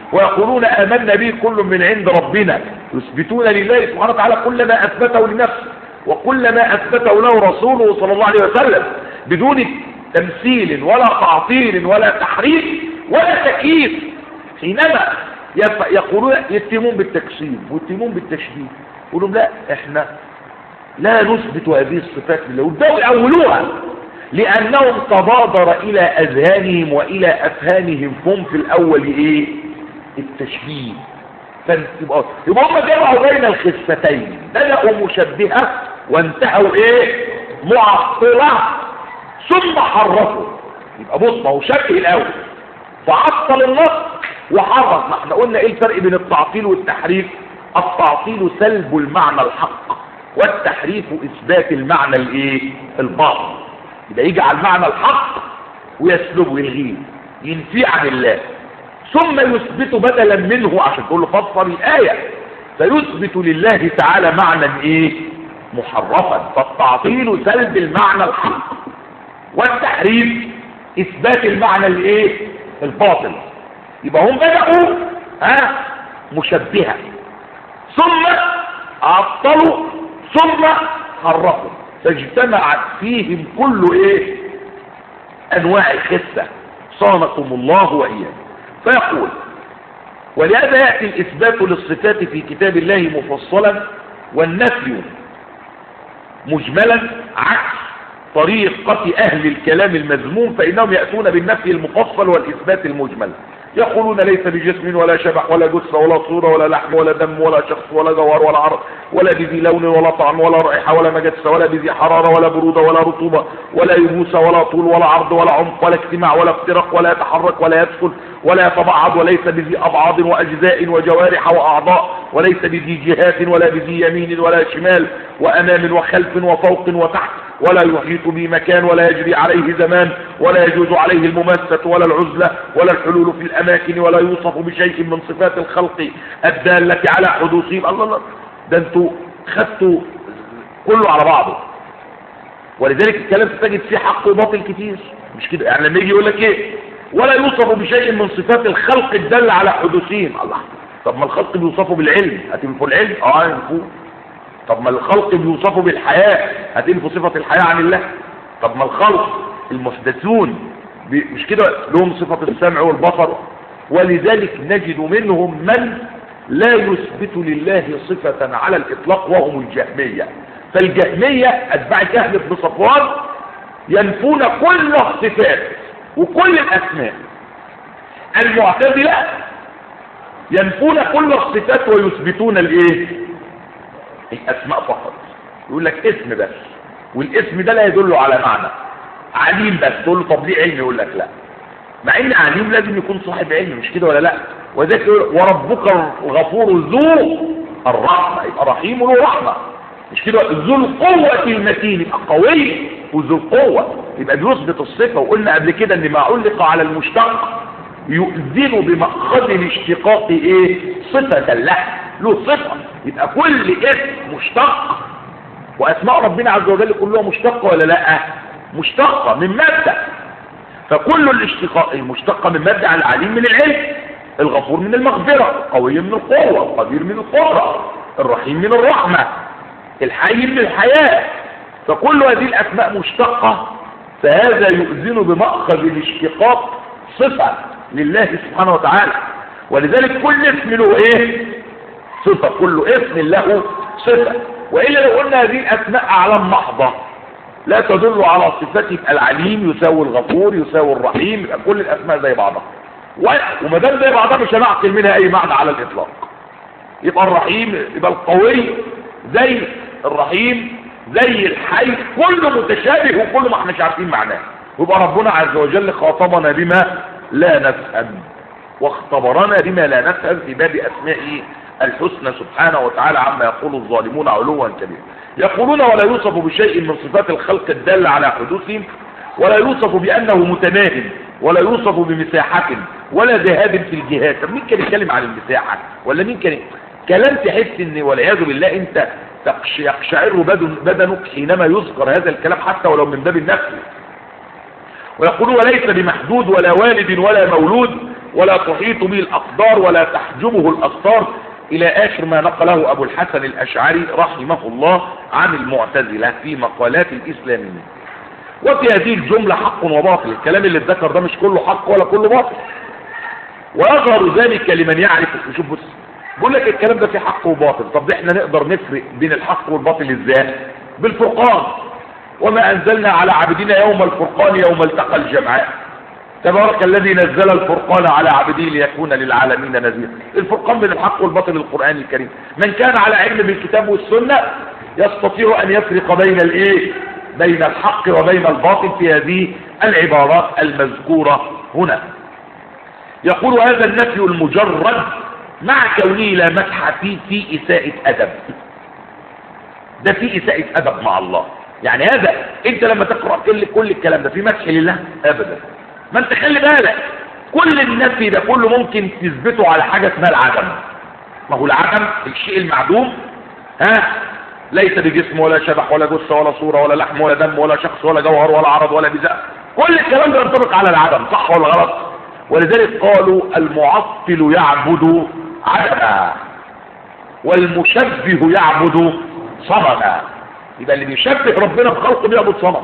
ويقولون آمنا به كل من عند ربنا يثبتون لله سبحانه وتعالى كل ما أثبته لنفسه وكل ما أثبته له رسوله صلى الله عليه وسلم بدون تمثيل ولا تعطيل ولا تحريف ولا تكييف حينما يقولون يتمون بالتكسير ويتمون بالتشديد يقولون لا احنا لا نثبت هذه الصفات لله ويبداوا يأولوها لأنهم تبادر إلى أذهانهم وإلى أفهامهم هم في الأول إيه التشبيه يبقى يبقى هم جمعوا بين الخفتين بدأوا مشبهة وانتهوا ايه معطلة ثم حرفوا يبقى بص ما هو شبه الأول فعطل النص وحرف ما احنا قلنا ايه الفرق بين التعطيل والتحريف التعطيل سلب المعنى الحق والتحريف اثبات المعنى الايه الباطل يبقى يجي على المعنى الحق ويسلبه ويلغيه ينفي عن الله ثم يثبت بدلا منه عشان تقول له فسر الآية فيثبت لله تعالى معنى ايه محرفا فالتعطيل سلب المعنى الحق والتحريف اثبات المعنى الايه الباطل يبقى هم بدأوا ها مشبهة ثم عطلوا ثم حرفوا فاجتمعت فيهم كل ايه انواع الخسة صانكم الله وإياه فيقول ولهذا يأتي الإثبات للصفات في كتاب الله مفصلا والنفي مجملا عكس طريقة أهل الكلام المذموم فإنهم يأتون بالنفي المفصل والإثبات المجمل يقولون ليس بجسم ولا شبح ولا جثة ولا صورة ولا لحم ولا دم ولا شخص ولا جوهر ولا عرض ولا بذي لون ولا طعم ولا رائحة ولا مجس ولا بذي حرارة ولا برودة ولا رطوبة ولا يبوس ولا طول ولا عرض ولا عمق ولا اجتماع ولا افتراق ولا يتحرك ولا يدخل ولا يتبعض وليس بذي أبعاض وأجزاء وجوارح وأعضاء وليس بذي جهات ولا بذي يمين ولا شمال وأمام وخلف وفوق وتحت ولا يحيط به مكان ولا يجري عليه زمان ولا يجوز عليه المماسة ولا العزلة ولا الحلول في الأماكن ولا يوصف بشيء من صفات الخلق الدالة على حدوثهم الله الله ده انتوا خدتوا كله على بعضه ولذلك الكلام تجد فيه حق وباطل كتير مش كده يعني لما يجي يقول لك ايه ولا يوصف بشيء من صفات الخلق الدالة على حدوثهم الله طب ما الخلق بيوصفوا بالعلم هتنفوا العلم اه ينفوه طب ما الخلق بيوصفوا بالحياة هتنفوا صفة الحياة عن الله طب ما الخلق المحدثون مش كده لهم صفة السمع والبصر ولذلك نجد منهم من لا يثبت لله صفة على الإطلاق وهم الجهمية فالجهمية أتباع جهل بن صفوان ينفون كل الصفات وكل الأسماء المعتزلة ينفون كل الصفات ويثبتون الايه الاسماء فقط يقول لك اسم بس والاسم ده لا يدل على معنى عليم بس تقول له طب ليه علم يقول لك لا مع ان عليم لازم يكون صاحب علم مش كده ولا لا وذلك وربك الغفور ذو الرحمه يبقى رحيم له رحمه مش كده ذو القوه المتين يبقى قوي وذو القوه يبقى بيثبت الصفه وقلنا قبل كده ان ما علق على المشتق يؤذن بمأخذ الاشتقاق ايه صفة له له صفة يبقى كل اسم مشتق واسماء ربنا عز وجل كلها مشتقة ولا لا مشتقة من مادة فكل الاشتقاق المشتقة من مادة على العليم من العلم الغفور من المغفرة القوي من القوة القدير من القدرة الرحيم من الرحمة الحي من الحياة فكل هذه الأسماء مشتقة فهذا يؤذن بمأخذ الاشتقاق صفة لله سبحانه وتعالى ولذلك كل اسم له ايه صفة كل اسم له صفة وإلا لو قلنا هذه الأسماء أعلام محضة لا تدل على صفته العليم يساوي الغفور يساوي الرحيم يبقى كل الأسماء زي بعضها وما دام زي بعضها مش هنعقل منها أي معنى على الإطلاق يبقى الرحيم يبقى القوي زي الرحيم زي الحي كله متشابه وكله ما احناش عارفين معناه ويبقى ربنا عز وجل خاطبنا بما لا نفهم واختبرنا بما لا نفهم في باب أسمائه الحسنى سبحانه وتعالى عما يقول الظالمون علوا كبيرا يقولون ولا يوصف بشيء من صفات الخلق الدالة على حدوثهم ولا يوصف بأنه متناهب ولا يوصف بمساحة ولا ذهاب في الجهات طب مين كان يتكلم عن المساحة ولا مين كان كلام تحس ان والعياذ بالله انت يقشعر بدنك حينما يذكر هذا الكلام حتى ولو من باب النفس ويقول وليس بمحدود ولا والد ولا مولود ولا تحيط به الأقدار ولا تحجبه الأسطار إلى آخر ما نقله أبو الحسن الأشعري رحمه الله عن المعتزلة في مقالات الإسلاميين وفي هذه الجملة حق وباطل الكلام اللي اتذكر ده مش كله حق ولا كله باطل ويظهر ذلك لمن يعرف شوف بص بقول لك الكلام ده فيه حق وباطل طب احنا نقدر نفرق بين الحق والباطل ازاي بالفرقان وما انزلنا على عبدنا يوم الفرقان يوم التقى الجمعان تبارك الذي نزل الفرقان على عبده ليكون للعالمين نذيرا الفرقان بين الحق والباطل القرآن الكريم من كان على علم بالكتاب والسنة يستطيع ان يفرق بين الايه بين الحق وبين الباطل في هذه العبارات المذكورة هنا يقول هذا النفي المجرد مع كونه لا مدح فيه في إساءة أدب ده في إساءة أدب مع الله يعني هذا انت لما تقرأ كل, كل الكلام ده في مدح لله أبدا ما انت خلي بالك كل النفي ده كله ممكن تثبته على حاجة اسمها العدم ما هو العدم الشيء المعدوم ها ليس بجسم ولا شبح ولا جثة ولا صورة ولا لحم ولا دم ولا شخص ولا جوهر ولا عرض ولا بزاء كل الكلام ده ينطبق على العدم صح ولا غلط ولذلك قالوا المعطل يعبد عدما والمشبه يعبد صمدا يبقى اللي بيشبه ربنا بخلقه بيعبد صمد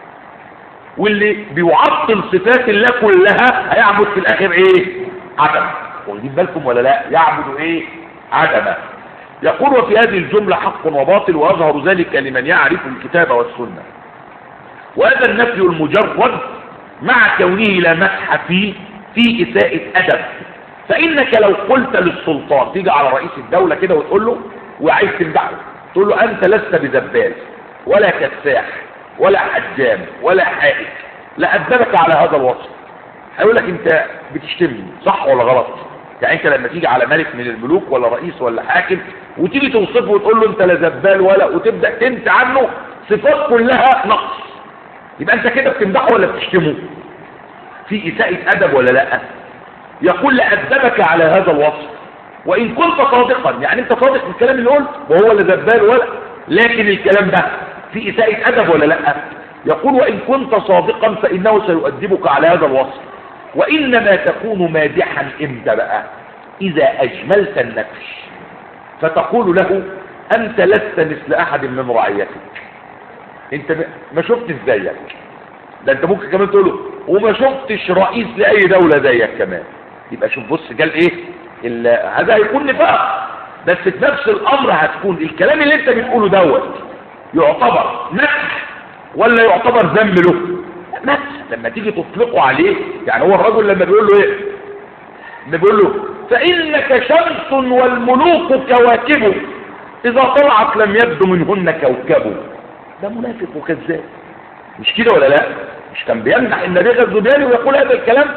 واللي بيعطل صفات الله كلها هيعبد في الاخر ايه عدم واخدين بالكم ولا لا يعبد ايه عدما يقول وفي هذه الجملة حق وباطل ويظهر ذلك لمن يعرف الكتاب والسنة وهذا النفي المجرد مع كونه لا مسح فيه في إساءة أدب فإنك لو قلت للسلطان تيجي على رئيس الدولة كده وتقول له وعايز تمدحه تقول له أنت لست بذبال ولا كساح ولا حجام ولا حائك لأدبك على هذا الوصف هيقول لك أنت بتشتمني صح ولا غلط يعني أنت لما تيجي على ملك من الملوك ولا رئيس ولا حاكم وتيجي توصفه وتقول له أنت لا زبال ولا وتبدأ تنت عنه صفات كلها نقص يبقى أنت كده بتمدحه ولا بتشتمه في إساءة أدب ولا لا يقول لأدبك على هذا الوصف وإن كنت صادقا يعني أنت صادق في الكلام اللي قلت وهو لا زبال ولا لكن الكلام ده في إساءة أدب ولا لا يقول وإن كنت صادقا فإنه سيؤدبك على هذا الوصف وإنما تكون مادحا إمتى بقى إذا أجملت النفس فتقول له أنت لست مثل أحد من رعيتك أنت ما شفت زيك ده أنت ممكن كمان تقول له وما شفتش رئيس لأي دولة زيك كمان يبقى شوف بص قال إيه هذا هيكون نفاق بس في نفس الأمر هتكون الكلام اللي أنت بتقوله دوت يعتبر نفح ولا يعتبر ذنب له نفس لما تيجي تطلقه عليه يعني هو الرجل لما بيقول له ايه لما بيقول له فإنك شمس والملوك كواكب إذا طلعت لم يبدو منهن كوكب ده منافق وكذاب مش كده ولا لا مش كان بيمنح النبي غزباني ويقول هذا الكلام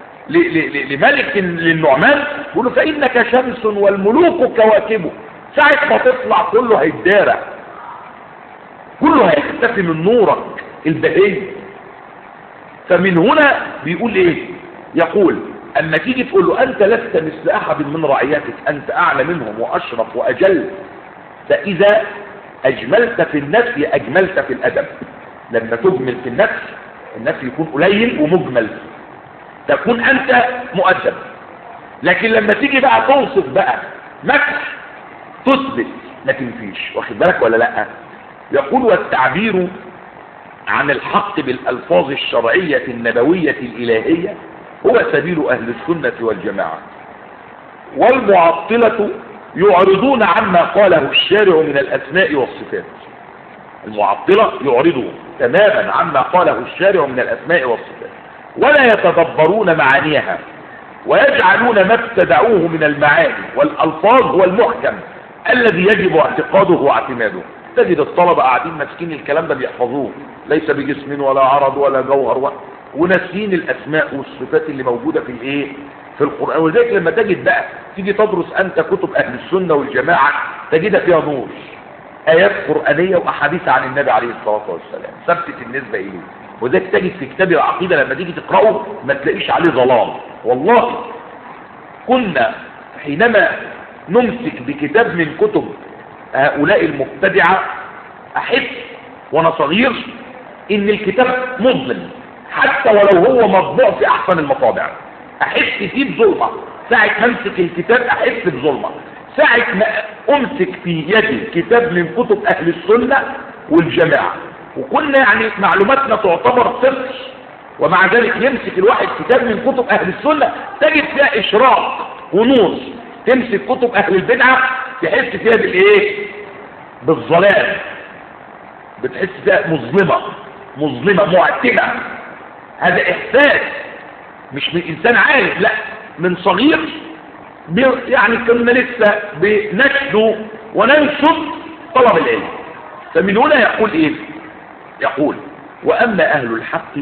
لملك للنعمان يقول له فإنك شمس والملوك كواكب ساعة ما تطلع كله هيتدارع كله هيختفي من نورك البهي فمن هنا بيقول ايه يقول اما تيجي تقول له انت لست مثل احد من رعيتك انت اعلى منهم واشرف واجل فاذا اجملت في النفي اجملت في الادب لما تجمل في النفس النفي يكون قليل ومجمل تكون انت مؤدب لكن لما تيجي بقى توصف بقى مدح تثبت ما تنفيش واخد بالك ولا لا يقول والتعبير عن الحق بالألفاظ الشرعية النبوية الإلهية هو سبيل أهل السنة والجماعة والمعطلة يعرضون عما قاله الشارع من الأسماء والصفات المعطلة يعرضون تماما عما قاله الشارع من الأسماء والصفات ولا يتدبرون معانيها ويجعلون ما ابتدعوه من المعاني والألفاظ هو المحكم الذي يجب اعتقاده واعتماده تجد الطلبة قاعدين ماسكين الكلام ده بيحفظوه ليس بجسم ولا عرض ولا جوهر و... وناسين الاسماء والصفات اللي موجودة في الايه في القرآن ولذلك لما تجد بقى تيجي تدرس انت كتب اهل السنة والجماعة تجدها فيها نور ايات قرآنية واحاديث عن النبي عليه الصلاة والسلام ثبتت النسبة اليه وذلك تجد في كتاب العقيدة لما تيجي تقرأه ما تلاقيش عليه ظلام والله كنا حينما نمسك بكتاب من كتب هؤلاء المبتدعة أحس وأنا صغير إن الكتاب مظلم حتى ولو هو مطبوع في أحسن المطابع احس فيه بظلمه ساعه ما امسك الكتاب احس بظلمه ساعه ما امسك في يدي كتاب من كتب اهل السنه والجماعه وكنا يعني معلوماتنا تعتبر صفر ومع ذلك يمسك الواحد كتاب من كتب اهل السنه تجد فيها اشراق ونور تمسك كتب اهل البدعه تحس فيها بالايه بالظلام بتحس فيها مظلمه مظلمه معتمه هذا احساس مش من انسان عارف لا من صغير يعني كنا لسه بنشدو وننشد طلب العلم فمن هنا يقول ايه يقول واما اهل الحق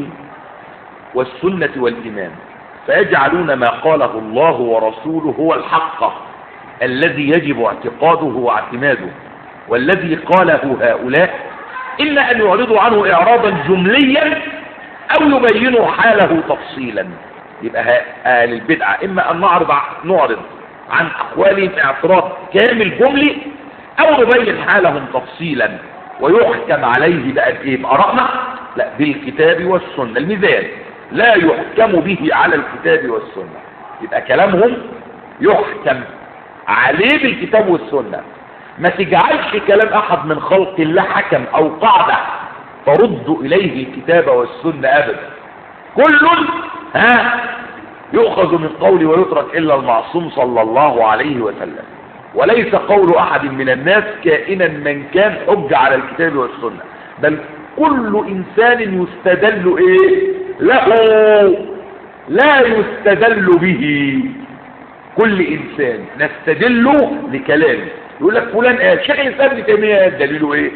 والسنة والايمان فيجعلون ما قاله الله ورسوله هو الحق الذي يجب اعتقاده واعتماده والذي قاله هؤلاء إلا أن يعرضوا عنه إعراضا جمليا أو يبينوا حاله تفصيلا يبقى أهل البدعة إما أن نعرض نعرض عن أقوالهم اعتراض كامل جملي أو نبين حالهم تفصيلا ويحكم عليه بقى بإيه بأرائنا لا بالكتاب والسنة الميزان لا يحكم به على الكتاب والسنة يبقى كلامهم يحكم عليه بالكتاب والسنة ما تجعلش كلام احد من خلق الله حكم او قاعدة ترد اليه الكتاب والسنة ابدا كل ها يؤخذ من قولي ويترك الا المعصوم صلى الله عليه وسلم وليس قول احد من الناس كائنا من كان حج على الكتاب والسنة بل كل انسان يستدل ايه له لا يستدل به كل انسان نستدل لكلامه يقول لك فلان قال شيخ الاسلام ابن تيميه قال دليله ايه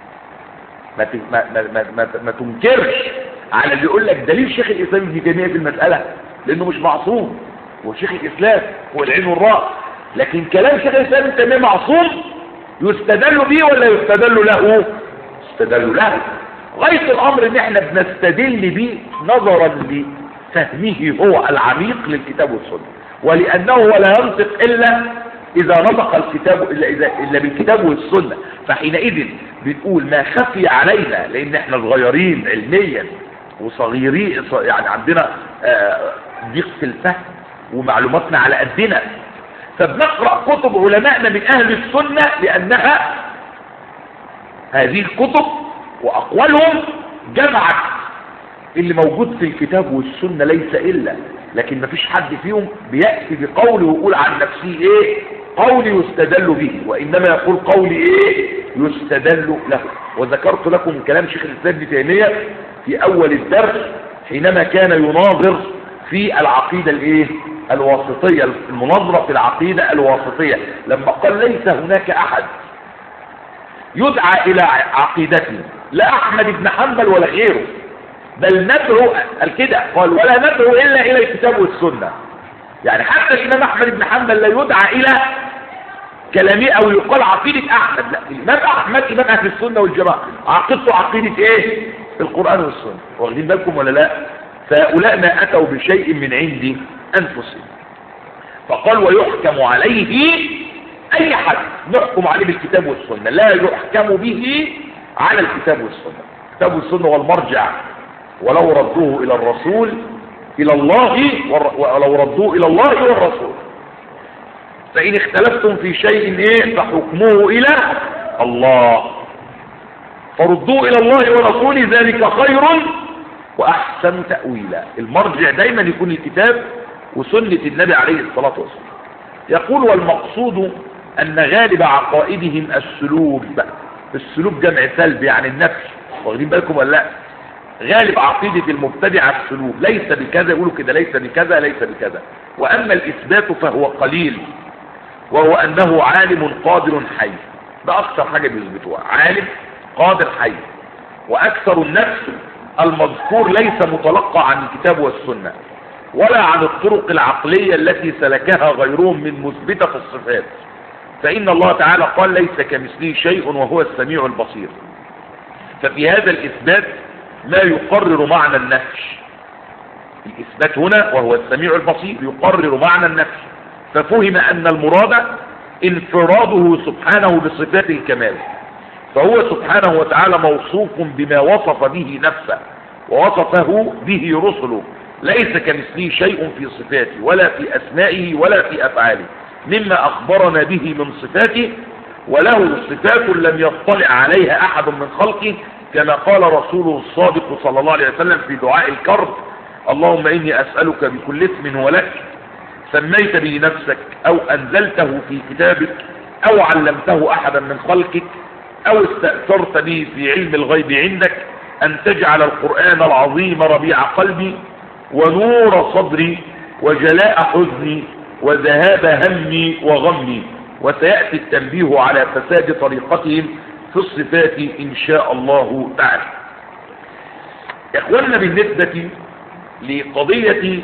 ما ما ما ما, ما تنكرش على اللي يقول لك دليل شيخ الاسلام ابن تيميه في المساله لانه مش معصوم هو شيخ الاسلام هو العين والراس لكن كلام شيخ الاسلام ابن تيميه معصوم يستدل به ولا يستدل له يستدل له غايه الامر ان احنا بنستدل به نظرا لفهمه هو العميق للكتاب والسنه ولانه ولا ينطق الا اذا نطق الكتاب الا, إذا إلا بالكتاب والسنه فحينئذ بنقول ما خفي علينا لان احنا صغيرين علميا وصغيرين يعني عندنا ضيق في الفهم ومعلوماتنا على قدنا فبنقرا كتب علمائنا من اهل السنه لانها هذه الكتب واقوالهم جمعت اللي موجود في الكتاب والسنه ليس الا لكن مفيش حد فيهم بيأتي بقوله ويقول عن نفسه ايه قولي يستدل به وانما يقول قولي ايه يستدل له وذكرت لكم كلام شيخ الاسلام ابن تيميه في اول الدرس حينما كان يناظر في العقيده الايه الواسطيه المناظره في العقيده الواسطيه لما قال ليس هناك احد يدعى الى عقيدته لا احمد بن حنبل ولا غيره بل ندعو الكده قال ولا ندعو الا الى الكتاب والسنه يعني حتى الامام احمد بن حنبل لا يدعى الى كلامه او يقال عقيده احمد لا الامام احمد امام اهل السنه والجماعه عقيدته عقيده ايه القران والسنه واخدين بالكم ولا لا فهؤلاء ما اتوا بشيء من عند انفسهم فقال ويحكم عليه اي حد نحكم عليه بالكتاب والسنه لا يحكم به على الكتاب والسنه الكتاب والسنه هو المرجع ولو ردوه الى الرسول الى الله ولو ردوه الى الله والرسول فان اختلفتم في شيء ايه فحكمه الى الله فردوه الى الله ورسوله ذلك خير واحسن تأويلا المرجع دايما يكون الكتاب وسنة النبي عليه الصلاة والسلام يقول والمقصود ان غالب عقائدهم السلوب السلوب جمع سلب يعني النفس واخدين بالكم ولا لا غالب عقيدة المبتدع السلوك ليس بكذا يقولوا كده ليس بكذا ليس بكذا وأما الإثبات فهو قليل وهو أنه عالم قادر حي ده أكثر حاجة بيثبتوها عالم قادر حي وأكثر النفس المذكور ليس متلقى عن الكتاب والسنة ولا عن الطرق العقلية التي سلكها غيرهم من مثبتة الصفات فإن الله تعالى قال ليس كمثله شيء وهو السميع البصير ففي هذا الإثبات ما يقرر معنى النفي الإثبات هنا وهو السميع البصير يقرر معنى النفي ففهم أن المراد انفراده سبحانه بصفات الكمال فهو سبحانه وتعالى موصوف بما وصف به نفسه ووصفه به رسله ليس كمثله شيء في صفاته ولا في أسمائه ولا في أفعاله مما أخبرنا به من صفاته وله صفات لم يطلع عليها أحد من خلقه كما قال رسوله الصادق صلى الله عليه وسلم في دعاء الكرب اللهم إني أسألك بكل اسم هو لك سميت به نفسك أو أنزلته في كتابك أو علمته أحدا من خلقك أو استأثرت به في علم الغيب عندك أن تجعل القرآن العظيم ربيع قلبي ونور صدري وجلاء حزني وذهاب همي وغمي وسيأتي التنبيه على فساد طريقتهم في الصفات إن شاء الله تعالى إخواننا بالنسبة لقضية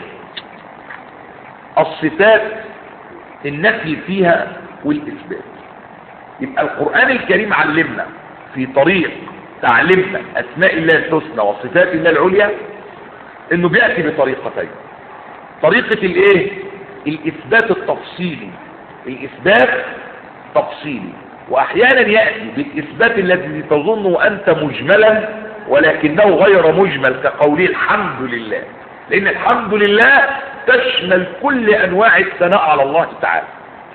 الصفات النفي فيها والإثبات يبقى القرآن الكريم علمنا في طريق تعلمنا أسماء الله الحسنى وصفات الله العليا انه بيأتي بطريقتين طريقة الايه الاثبات التفصيلي الاثبات تفصيلي واحيانا يأتي بالاثبات الذي تظنه انت مجملا ولكنه غير مجمل كقوله الحمد لله لان الحمد لله تشمل كل انواع الثناء على الله تعالى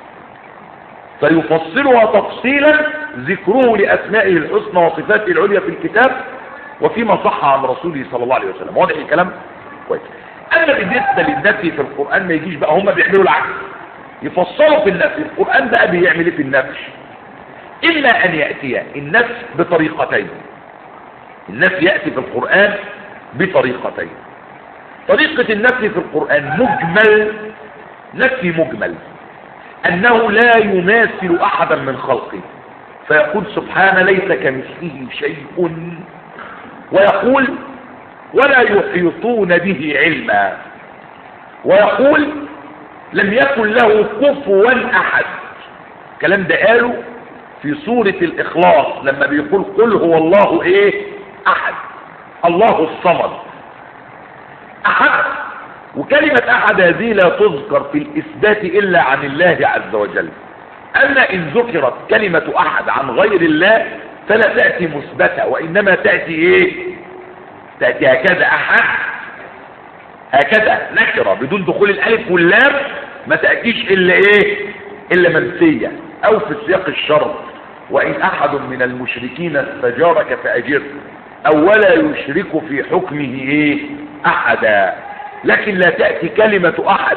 فيفصلها تفصيلا ذكره لاسمائه الحسنى وصفاته العليا في الكتاب وفيما صح عن رسوله صلى الله عليه وسلم واضح الكلام كويس اما بالنسبه للنفي في القران ما يجيش بقى هم بيعملوا العكس يفصلوا في النفي القران بقى بيعمل ايه في النفي الا ان ياتي النفي بطريقتين النفي ياتي في القران بطريقتين طريقه النفي في القران مجمل نفي مجمل انه لا يماثل احدا من خلقه فيقول سبحان ليس كمثله شيء ويقول ولا يحيطون به علما ويقول لم يكن له كفوا احد الكلام ده قاله في سورة الاخلاص لما بيقول قل هو الله ايه احد الله الصمد احد وكلمة احد هذه لا تذكر في الاثبات الا عن الله عز وجل اما ان ذكرت كلمة احد عن غير الله فلا تأتي مثبتة وإنما تأتي إيه تأتي هكذا أحد هكذا نكرة بدون دخول الألف واللام ما تأتيش إلا إيه إلا منسية أو في سياق الشرط وإن أحد من المشركين استجارك فأجره أو ولا يشرك في حكمه إيه أحدا لكن لا تأتي كلمة أحد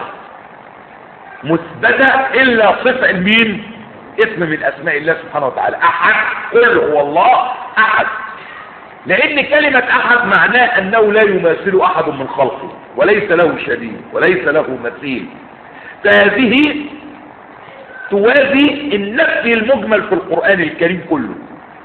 مثبتة إلا صفة مين اسم من اسماء الله سبحانه وتعالى احد قل هو الله احد لان كلمة احد معناه انه لا يماثل احد من خلقه وليس له شبيه وليس له مثيل فهذه توازي النفي المجمل في القرآن الكريم كله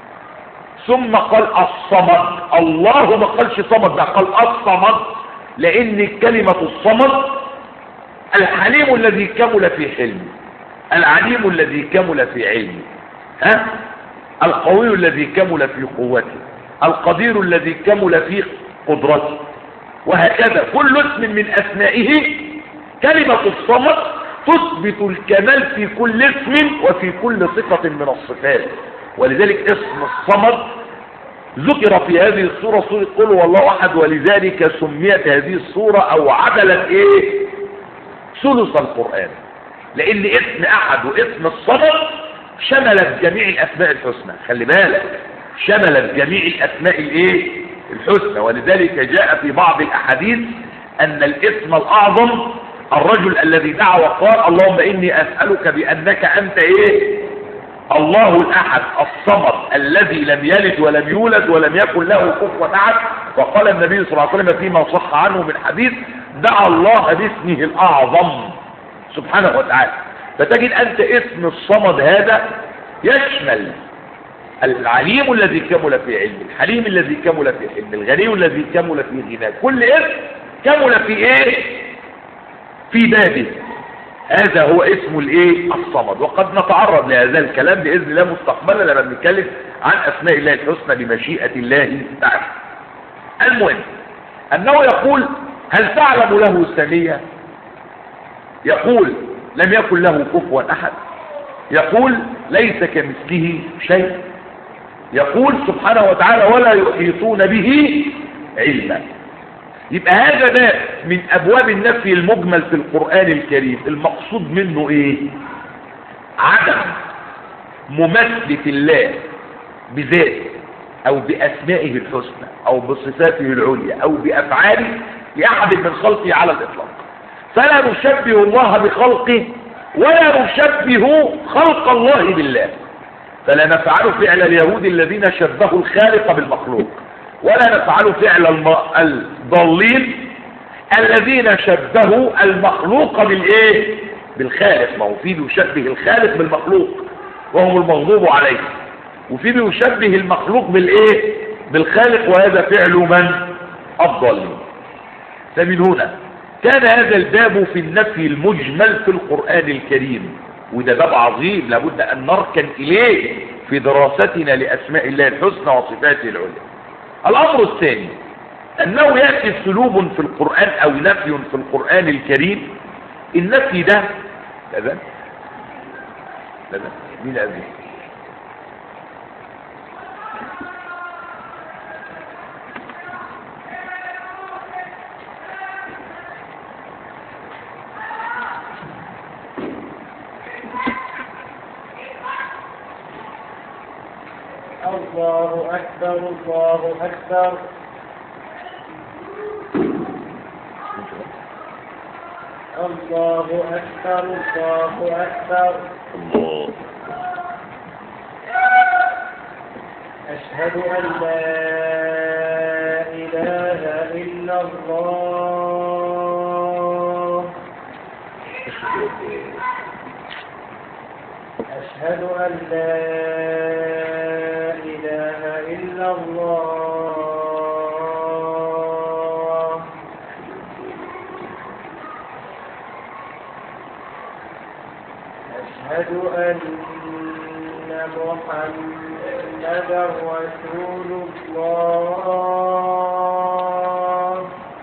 ثم قال الصمد الله ما قالش صمد ده قال الصمد لان كلمة الصمد الحليم الذي كمل في حلمه العليم الذي كمل في علمه ها القوي الذي كمل في قوته القدير الذي كمل في قدرته وهكذا كل اسم من اسمائه كلمة الصمد تثبت الكمال في كل اسم وفي كل صفة من الصفات ولذلك اسم الصمد ذكر في هذه الصورة سورة قل والله احد ولذلك سميت هذه الصورة او عدلت ايه ثلث القرآن لان اسم احد واسم الصمد شملت جميع الاسماء الحسنى خلي بالك شملت جميع الاسماء الايه الحسنى ولذلك جاء في بعض الاحاديث ان الاسم الاعظم الرجل الذي دعا وقال اللهم اني اسألك بانك انت ايه الله الاحد الصمد الذي لم يلد ولم يولد ولم يكن له كفوا احد وقال النبي صلى الله عليه وسلم فيما صح عنه من حديث دعا الله باسمه الاعظم سبحانه وتعالى فتجد أنت اسم الصمد هذا يشمل العليم الذي كمل في علم الحليم الذي كمل في حلم الغني الذي كمل في غنى كل اسم كمل في ايه في بابه هذا هو اسم الايه الصمد وقد نتعرض لهذا الكلام باذن الله مستقبلا لما بنتكلم عن اسماء الله الحسنى بمشيئه الله تعالى المهم انه يقول هل تعلم له سميه يقول لم يكن له كفوا احد يقول ليس كمثله شيء يقول سبحانه وتعالى ولا يحيطون به علما يبقى هذا باب من ابواب النفي المجمل في القرآن الكريم المقصود منه ايه عدم ممثلة الله بذاته او باسمائه الحسنى او بصفاته العليا او بافعاله لاحد من خلقه على الاطلاق فلا نشبه الله بخلقه ولا نشبه خلق الله بالله فلا نفعل فعل اليهود الذين شبهوا الخالق بالمخلوق ولا نفعل فعل الم- الضالين الذين شبهوا المخلوق بالايه بالخالق ما هو في بيشبه الخالق بالمخلوق وهم المغضوب عليه وفي بيشبه المخلوق بالايه بالخالق وهذا فعل من الضالين فمن هنا كان هذا الباب في النفي المجمل في القرآن الكريم وده باب عظيم لابد أن نركن إليه في دراستنا لأسماء الله الحسنى وصفاته العليا الأمر الثاني أنه يأتي سلوب في القرآن أو نفي في القرآن الكريم النفي ده أذن أذن مين أذن الله أكبر الله أكبر الله أكبر الله أكبر الله أشهد أن لا إله إلا الله أشهد أن لا إله إلا الله أشهد أن محمدا رسول الله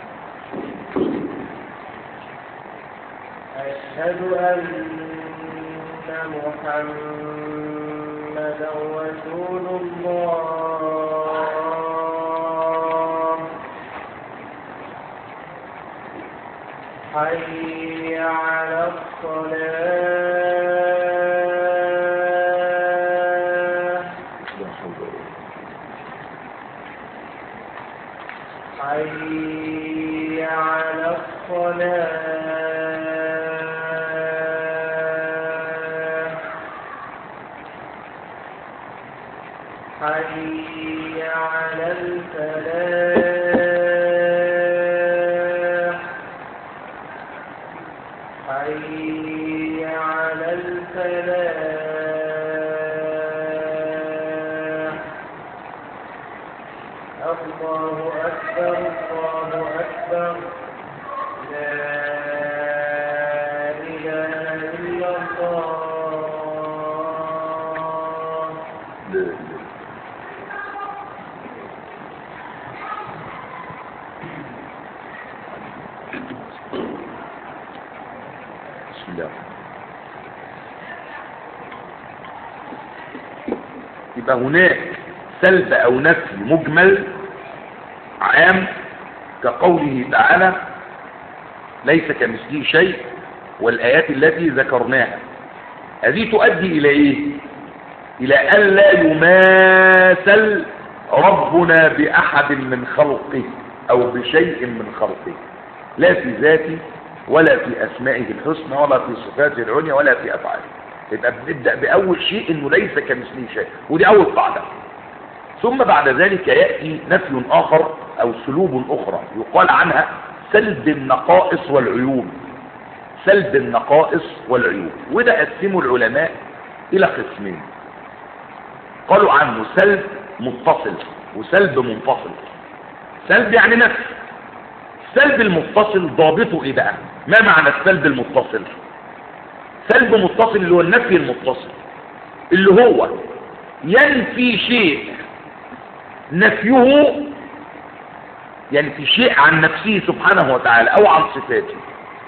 أشهد أن محمدا رسول الله حي على الصلاة حي على الصلاة حي على الفلاح حي على الفلاح الله أكبر الله أكبر لا إله إلا الله بسم الله يبقى هناك سلب او نفي مجمل عام كقوله تعالى ليس كمثله شيء والآيات التي ذكرناها هذه تؤدي إلى إيه إلى أن لا يماثل ربنا بأحد من خلقه أو بشيء من خلقه لا في ذاته ولا في أسمائه الحسنى ولا في صفاته العليا ولا في أفعاله يبقى بنبدأ بأول شيء إنه ليس كمثله شيء ودي أول قاعدة ثم بعد ذلك يأتي نفي آخر أو سلوب أخرى يقال عنها سلب النقائص والعيوب سلب النقائص والعيوب وده قسموا العلماء إلى قسمين قالوا عنه سلب متصل وسلب منفصل سلب يعني نفي السلب المتصل ضابطه ايه بقى ما معنى السلب المتصل سلب متصل اللي هو النفي المتصل اللي هو ينفي شيء نفيه ينفي شيء عن نفسه سبحانه وتعالى او عن صفاته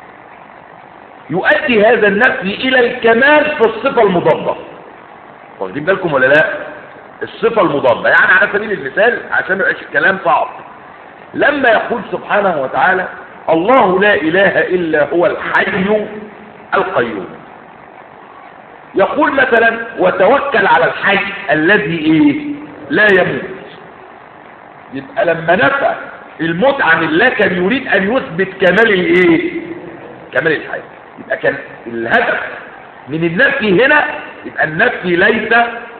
يؤدي هذا النفي الى الكمال في الصفة المضادة واخدين بالكم ولا لا الصفة المضادة يعني على سبيل المثال عشان ما يبقاش الكلام صعب لما يقول سبحانه وتعالى الله لا إله إلا هو الحي القيوم يقول مثلا وتوكل على الحي الذي ايه لا يموت يبقى لما نفى الموت عن الله كان يريد ان يثبت كمال الايه كمال الحي يبقى كان الهدف من النفي هنا يبقى النفي ليس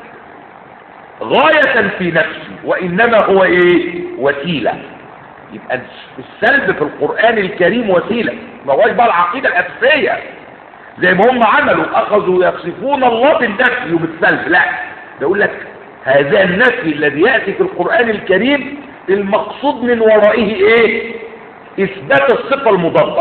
غاية في نفسه وإنما هو إيه وسيلة يبقى السلب في القرآن الكريم وسيلة ما هوش بقى العقيدة الأساسية زي ما هم عملوا أخذوا يصفون الله بالنفي وبالسلب لا بيقول لك هذا النفي الذي يأتي في القرآن الكريم المقصود من ورائه إيه إثبات الصفة المضادة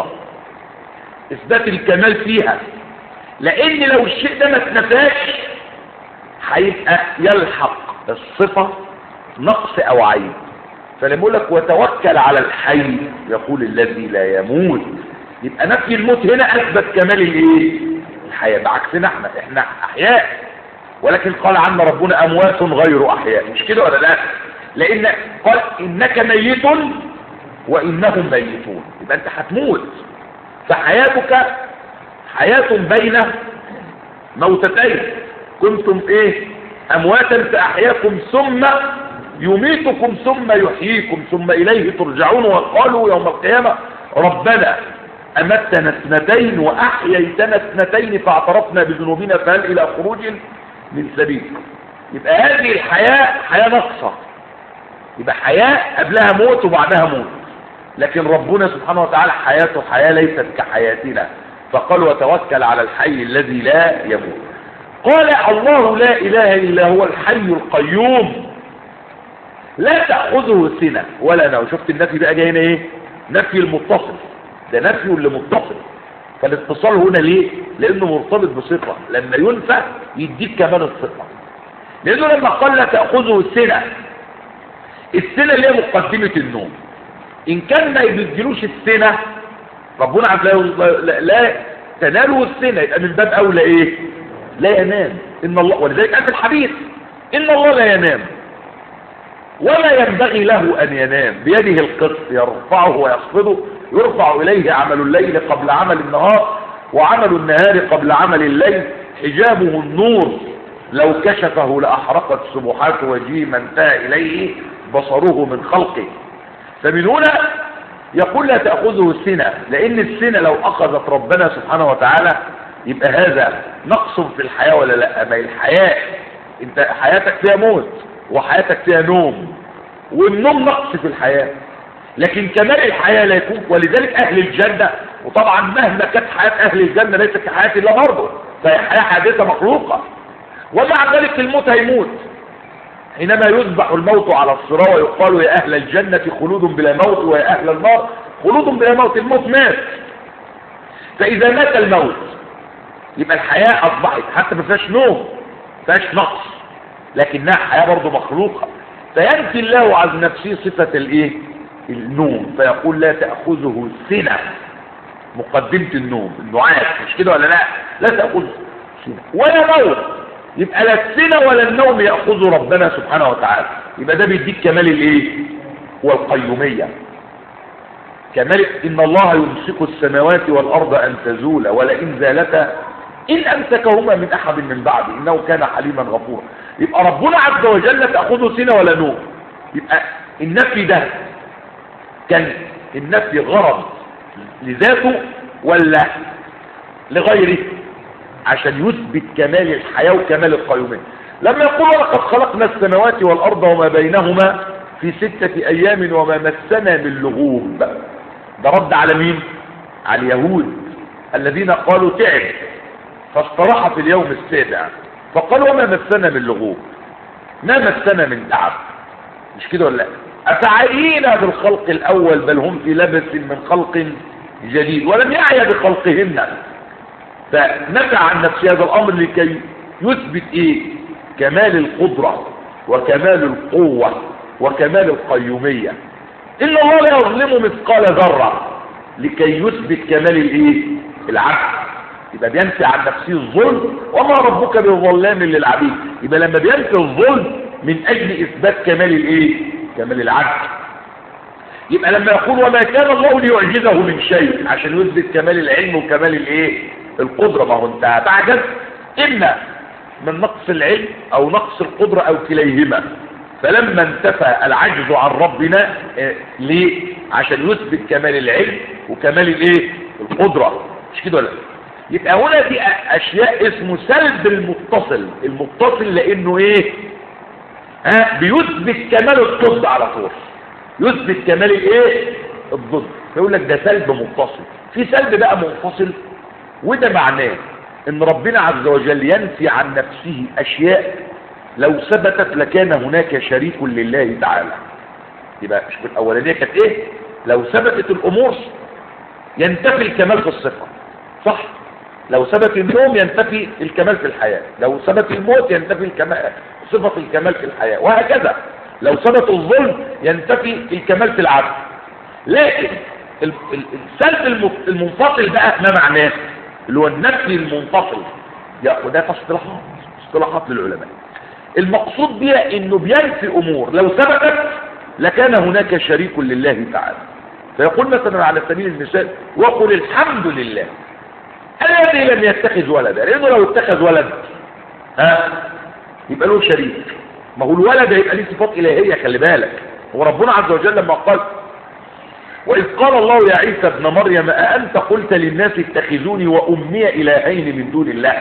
إثبات الكمال فيها لأن لو الشيء ده ما اتنفاش هيبقى يلحق الصفة نقص أو عيب فلما يقول لك وتوكل على الحي يقول الذي لا يموت يبقى نفي الموت هنا اثبت كمال الايه الحياه بعكسنا احنا احنا احياء ولكن قال عنا ربنا اموات غير احياء مش كده ولا لا لان قال انك ميت وانهم ميتون يبقى انت هتموت فحياتك حياه بين موتتين كنتم ايه امواتا فاحياكم ثم يميتكم ثم يحييكم ثم اليه ترجعون وقالوا يوم القيامه ربنا أمتنا اثنتين وأحييتنا اثنتين فاعترفنا بذنوبنا فهل إلى خروج من سبيل يبقى هذه الحياة حياة نقصة يبقى حياة قبلها موت وبعدها موت لكن ربنا سبحانه وتعالى حياته حياة ليست كحياتنا فقال وتوكل على الحي الذي لا يموت قال الله لا إله إلا هو الحي القيوم لا تأخذه سنة ولا نوم شفت النفي بقى جاي هنا ايه نفي المتصل ده نفي اللي متصل فالاتصال هنا ليه لانه مرتبط بصفه لما ينفى يديك كمان الصفه لانه لما قال لا تاخذه السنه السنه اللي هي مقدمه النوم ان كان ما يديلوش السنه ربنا عز وجل لا, لا تناله السنه يبقى من باب اولى ايه لا ينام ان الله ولذلك قال في الحديث ان الله لا ينام ولا ينبغي له ان ينام بيده القسط يرفعه ويخفضه يرفع إليه عمل الليل قبل عمل النهار وعمل النهار قبل عمل الليل حجابه النور لو كشفه لأحرقت سبحات وجهه ما انتهى إليه بصره من خلقه فمن هنا يقول لا تأخذه السنة لأن السنة لو أخذت ربنا سبحانه وتعالى يبقى هذا نقص في الحياة ولا لا ما الحياة انت حياتك فيها موت وحياتك فيها نوم والنوم نقص في الحياة لكن كمال الحياة لا يكون ولذلك أهل الجنة وطبعا مهما كانت حياة أهل الجنة ليست كحياة الله برضه فهي حياة حادثة مخلوقة ومع ذلك الموت هيموت حينما يذبح الموت على الصراع ويقال يا أهل الجنة خلود بلا موت ويا أهل النار خلود بلا موت الموت مات فإذا مات الموت يبقى الحياة أصبحت حتى ما فيهاش نوم ما فيهاش نقص لكنها حياة برضه مخلوقة فينفي الله عن نفسه صفة الايه النوم فيقول لا تأخذه سنة مقدمة النوم النعاس مش كده ولا لا لا تأخذه سنة ولا موت يبقى لا السنة ولا النوم يأخذه ربنا سبحانه وتعالى يبقى ده بيديك كمال الايه والقيومية كمال ان الله يمسك السماوات والارض ان تزولا ولئن زالتا ان امسكهما من احد من بعد انه كان حليما غفورا يبقى ربنا عز وجل لا تأخذه سنة ولا نوم يبقى النفي ده كان النفي غرض لذاته ولا لغيره عشان يثبت كمال الحياة وكمال القيومية لما يقول ولقد خلقنا السماوات والأرض وما بينهما في ستة أيام وما مسنا من لغوب ده رد على مين على اليهود الذين قالوا تعب فاستراح في اليوم السابع فقالوا وما مسنا من لغوب ما مسنا من تعب مش كده ولا لا أفعينا بالخلق الأول بل هم في لبس من خلق جديد ولم يعي بخلقهن فنفع عن نفسه هذا الأمر لكي يثبت إيه كمال القدرة وكمال القوة وكمال القيومية إن الله لا يظلم مثقال ذرة لكي يثبت كمال الإيه العدل يبقى بينفي عن نفسه الظلم وما ربك بظلام للعبيد يبقى لما بينفي الظلم من أجل إثبات كمال الإيه كمال العدل يبقى لما يقول وما كان الله ليعجزه من شيء عشان يثبت كمال العلم وكمال الايه القدرة ما هو انت هتعجز اما من نقص العلم او نقص القدرة او كليهما فلما انتفى العجز عن ربنا آه، ليه عشان يثبت كمال العلم وكمال الايه القدرة مش كده ولا إيه؟ يبقى هنا دي أ- اشياء اسمه سلب المتصل المتصل لانه ايه ها بيثبت كمال الضد على طول يثبت كمال الايه الضد فيقول لك ده سلب متصل في سلب بقى منفصل وده معناه ان ربنا عز وجل ينفي عن نفسه اشياء لو ثبتت لكان هناك شريك لله تعالى يبقى مش الاولانيه كانت ايه لو ثبتت الامور ينتفي الكمال في الصفه صح لو ثبت النوم ينتفي الكمال في الحياه لو ثبت الموت ينتفي الكمال صفه الكمال في الحياه وهكذا لو ثبت الظلم ينتفي الكمال في العدل لكن ال- ال- السلب الم- المنفصل بقى ما معناه اللي هو النفي المنفصل يا وده في اصطلاحات اصطلاحات للعلماء المقصود بها انه بينفي امور لو ثبتت لكان هناك شريك لله تعالى فيقول مثلا على سبيل المثال وقل الحمد لله الذي لم يتخذ ولدا لانه لو اتخذ ولد ها يبقى له شريك ما هو الولد هيبقى ليه صفات الهيه خلي بالك هو ربنا عز وجل لما قال وإذ قال الله يا عيسى ابن مريم أأنت قلت للناس اتخذوني وأمي إلهين من دون الله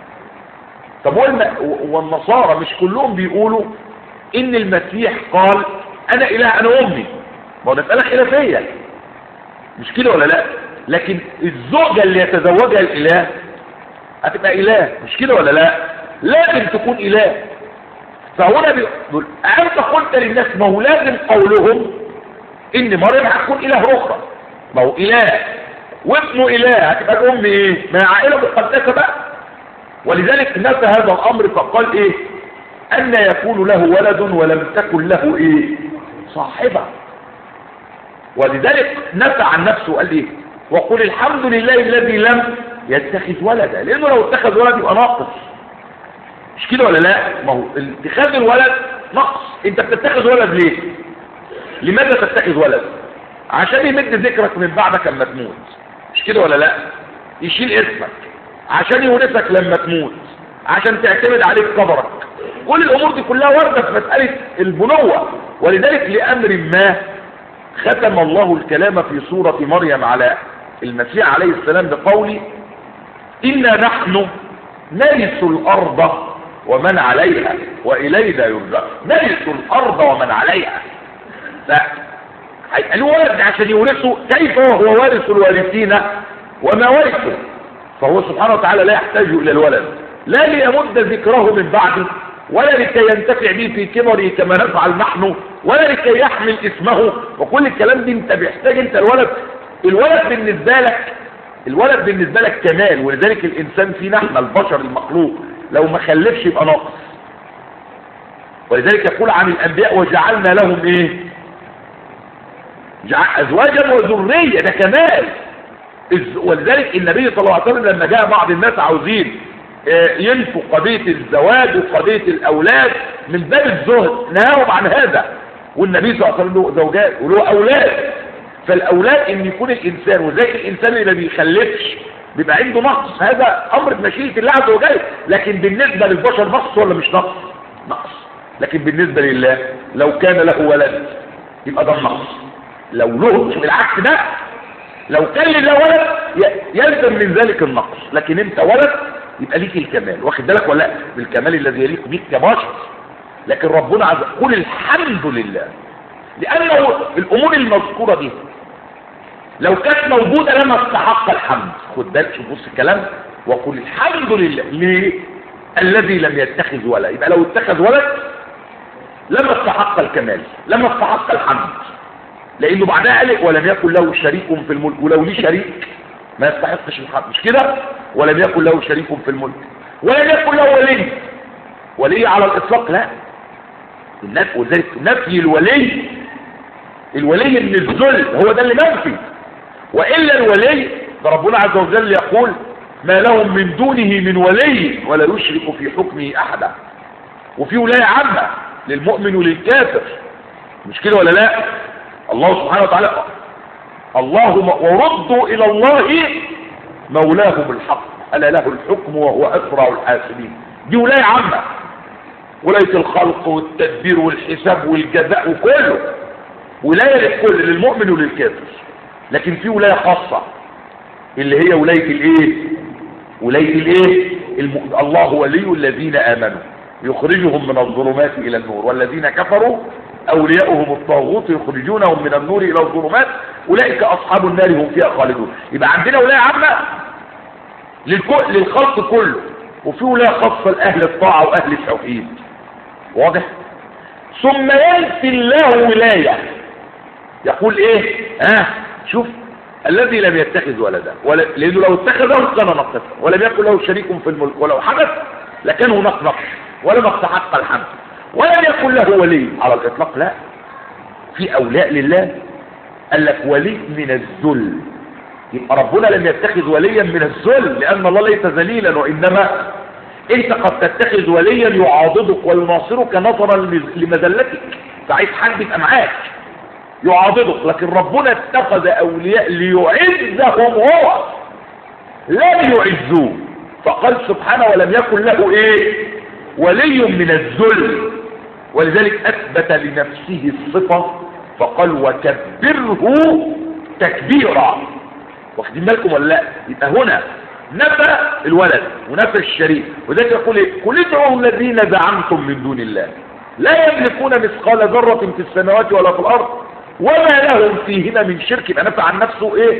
طب والم- والنصارى مش كلهم بيقولوا إن المسيح قال أنا إله أنا أمي ما هو ده مسألة خلافية مش كده ولا لا لكن الزوجة اللي يتزوجها الإله هتبقى إله مش كده ولا لا لازم تكون إله فهنا بيقول أنت قلت للناس ما هو لازم قولهم ان مريم هتكون اله اخرى ما هو اله وابنه اله هتبقى الام ايه ما هي عائله مقدسه بقى ولذلك نفى هذا الامر فقال ايه ان يكون له ولد ولم تكن له ايه صاحبه ولذلك نفى عن نفسه وقال ايه وقل الحمد لله الذي لم يتخذ ولدا لانه لو اتخذ ولد يبقى ناقص مش كده ولا لا ما هو اتخاذ الولد نقص انت بتتخذ ولد ليه لماذا تتخذ ولد عشان يمد ذكرك من بعدك لما تموت مش كده ولا لا يشيل اسمك عشان يورثك لما تموت عشان تعتمد عليك قبرك كل الامور دي كلها وارده في مساله البنوه ولذلك لامر ما ختم الله الكلام في سوره مريم على المسيح عليه السلام بقوله انا نحن نرث الارض ومن عليها والينا يرجع نرث الارض ومن عليها لا هيبقى له ولد عشان يورثه كيف هو وارث الوارثين وما ورثوا فهو سبحانه وتعالى لا يحتاج الى الولد لا ليمد ذكره من بعده ولا لكي ينتفع به في كبره كما نفعل نحن ولا لكي يحمل اسمه وكل الكلام دي انت بيحتاج انت الولد الولد بالنسبه لك الولد بالنسبه لك كمال ولذلك الانسان فينا احنا البشر المخلوق لو ما خلفش يبقى ناقص ولذلك يقول عن الانبياء وجعلنا لهم ايه جع- ازواجا وذريه ده كمال الز- ولذلك النبي صلى الله عليه وسلم لما جاء بعض الناس عاوزين آه، ينفوا قضيه الزواج وقضيه الاولاد من باب الزهد نهاهم عن هذا والنبي صلى الله عليه وسلم له زوجات وله اولاد فالاولاد ان يكون الانسان وزي الانسان اللي ما بيخلفش بيبقى عنده نقص هذا امر بمشيئه الله عز وجل لكن بالنسبه للبشر نقص ولا مش نقص نقص لكن بالنسبه لله لو كان له ولد يبقى ده النقص لو له بالعكس ده لو كان لله ولد ي- يلزم من ذلك النقص لكن انت ولد يبقى ليك الكمال واخد بالك ولا لا بالكمال الذي يليق بيك كبشر لكن ربنا عز قل الحمد لله لانه الامور المذكوره دي لو كانت موجوده لما استحق الحمد خد بالك شوف بص الكلام وقل الحمد لله ليه الذي لم يتخذ ولد يبقى لو اتخذ ولد لما استحق الكمال لما استحق الحمد لانه بعدها قال ولم يكن له شريك في الملك ولو ليه شريك ما يستحقش الحمد مش كده ولم يكن له شريك في الملك ولم يكن له ولي ولي على الاطلاق لا النفي وذلك نفي الولي الولي من الذل هو ده اللي منفي والا الولي ده ربنا عز وجل يقول ما لهم من دونه من ولي ولا يشرك في حكمه احدا وفي ولايه عامه للمؤمن وللكافر مش كده ولا لا الله سبحانه وتعالى الله م- وردوا الى الله مولاهم الحق الا له الحكم وهو اسرع الحاسبين دي ولايه عامه ولايه الخلق والتدبير والحساب والجزاء وكله ولايه للكل للمؤمن وللكافر لكن في ولايه خاصه اللي هي ولايه الايه ولايه الايه الم... الله ولي الذين امنوا يخرجهم من الظلمات الى النور والذين كفروا اولياؤهم الطاغوت يخرجونهم من النور الى الظلمات اولئك اصحاب النار هم فيها خالدون يبقى عندنا ولايه عامه للكل للخلق كله وفي ولايه خاصه لاهل الطاعه واهل التوحيد واضح ثم ينفي الله ولايه يقول ايه ها شوف الذي لم يتخذ ولدا ولا لانه لو اتخذه كان نقصا ولم يكن له شريك في الملك ولو حدث لكان هناك نقص ولما استحق الحمد ولم يكن له ولي على الاطلاق لا في اولياء لله قال لك ولي من الذل يبقى ربنا لم يتخذ وليا من الذل لان الله ليس ذليلا وانما انت قد تتخذ وليا يعاضدك ويناصرك نظرا لمذلتك فعايز حد يبقى معاك يعاضدك لكن ربنا اتخذ اولياء ليعزهم هو لا ليعزوه فقال سبحانه ولم يكن له ايه ولي من الذل ولذلك اثبت لنفسه الصفة فقال وكبره تكبيرا واخدين بالكم ولا لا يبقى هنا نفى الولد ونفى الشريك وذلك يقول ايه قل ادعوا الذين زعمتم من دون الله لا يملكون مثقال ذرة في السماوات ولا في الارض وما لهم فيهما من شرك يبقى نفى عن نفسه ايه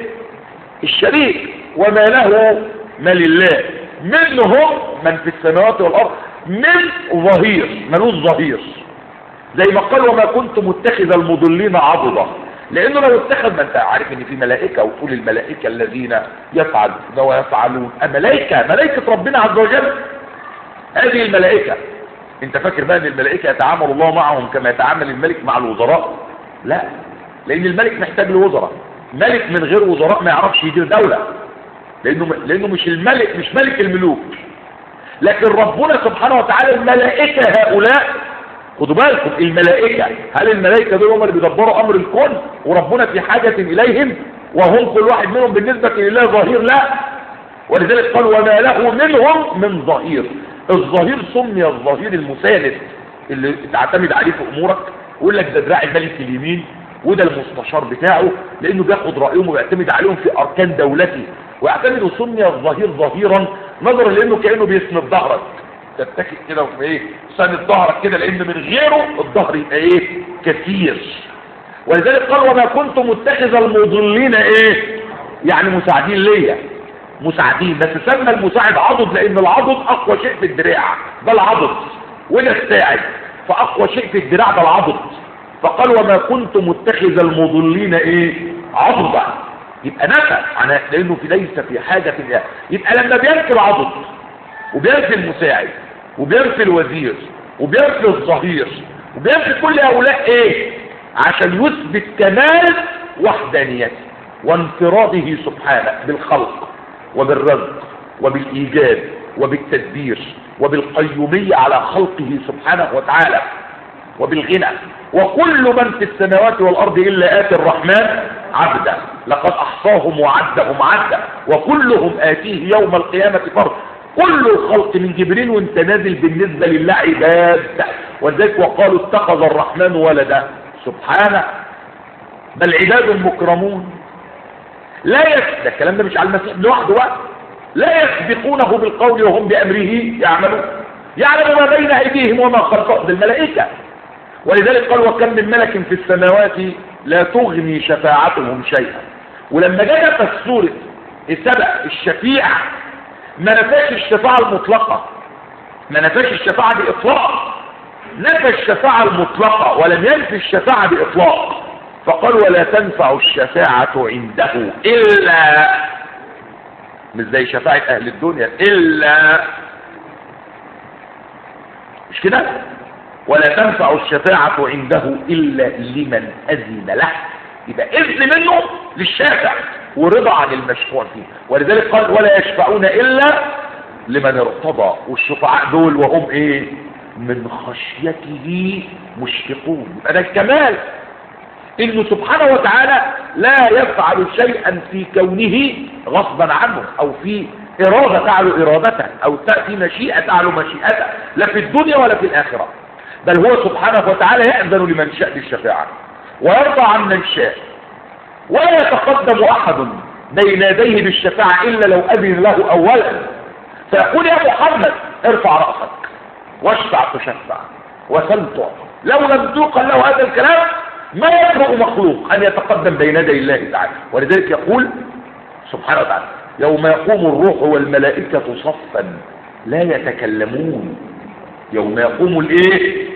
الشريك وما له ما لله منهم من في السماوات والارض من ظهير ملوش ظهير زي ما قال وما كنت متخذ المضلين عضدا لانه لو اتخذ ما انت عارف ان في ملائكه وتقول الملائكه الذين يفعلون ويفعلون ملائكه ملائكه ربنا عز وجل هذه الملائكه انت فاكر بقى ان الملائكه يتعامل الله معهم كما يتعامل الملك مع الوزراء لا لان الملك محتاج لوزراء ملك من غير وزراء ما يعرفش يدير دوله لانه لانه مش الملك مش ملك الملوك لكن ربنا سبحانه وتعالى الملائكه هؤلاء خدوا بالكم الملائكة هل الملائكة دول هم اللي بيدبروا امر الكون وربنا في حاجة اليهم وهم كل واحد منهم بالنسبة لله ظهير لا ولذلك قال وما له منهم من ظهير الظهير سمي الظهير المساند اللي تعتمد عليه في امورك يقول لك ده دراع الملك اليمين وده المستشار بتاعه لانه بياخد رايهم وبيعتمد عليهم في اركان دولته ويعتمد سمي الظهير ظهيرا نظرا لانه كانه بيسند ظهرك تتكئ كده وفي ايه سند ظهرك كده لان من غيره الظهر يبقى ايه كثير ولذلك قال وما كنت متخذ المضلين ايه يعني مساعدين ليا مساعدين بس سمى المساعد عضد لان العضد اقوى شيء في الدراع ده العضد وده الساعد فاقوى شيء في الدراع ده العضد فقال وما كنت متخذ المضلين ايه عضدا يبقى نفى عن لانه في ليس في حاجه في الله يبقى لما بينفي العضد وبينفي المساعد وبينفي الوزير وبينفي الظهير وبينفي كل هؤلاء ايه عشان يثبت كمال وحدانيته وانفراده سبحانه بالخلق وبالرزق وبالايجاد وبالتدبير وبالقيومية على خلقه سبحانه وتعالى وبالغنى وكل من في السماوات والارض الا اتي الرحمن عبدا لقد احصاهم وعدهم عدا وكلهم اتيه يوم القيامة فرد كل الخلق من جبريل وانت نازل بالنسبة لله عباد ولذلك وقالوا اتخذ الرحمن ولدا سبحانه بل عباد مكرمون لا يس ده الكلام ده مش على المسيح لوحده بقى لا يسبقونه بالقول وهم بأمره يعملون يعلم ما بين أيديهم وما خلفهم بالملائكة ولذلك قال وكم من ملك في السماوات لا تغني شفاعتهم شيئا ولما جاء في سورة سبع الشفيع ما نفاش الشفاعة المطلقة ما نفاش الشفاعة بإطلاق نفى الشفاعة المطلقة ولم ينفي الشفاعة بإطلاق فقال ولا تنفع الشفاعة عنده إلا مش زي شفاعة أهل الدنيا إلا مش كده ولا تنفع الشفاعة عنده إلا لمن أذن له يبقى إذن منه للشافع ورضا عن المشفوع فيه ولذلك قال ولا يشفعون إلا لمن ارتضى والشفعاء دول وهم إيه من خشيته مشفقون يبقى ده الكمال انه سبحانه وتعالى لا يفعل شيئا في كونه غصبا عنه او في ارادة تعلو ارادته او تأتي مشيئة تعلو مشيئته لا في الدنيا ولا في الاخرة بل هو سبحانه وتعالى يأذن لمن شاء بالشفاعة ويرضى عن من شاء ولا يتقدم احد بين يديه بالشفاعة الا لو اذن له اولا فيقول يا محمد ارفع رأسك واشفع تشفع وسل تعطى لو لم توقن له هذا الكلام ما يجرؤ مخلوق ان يتقدم بين يدي الله تعالى ولذلك يقول سبحانه وتعالى يوم يقوم الروح والملائكة صفا لا يتكلمون يوم يقوم الايه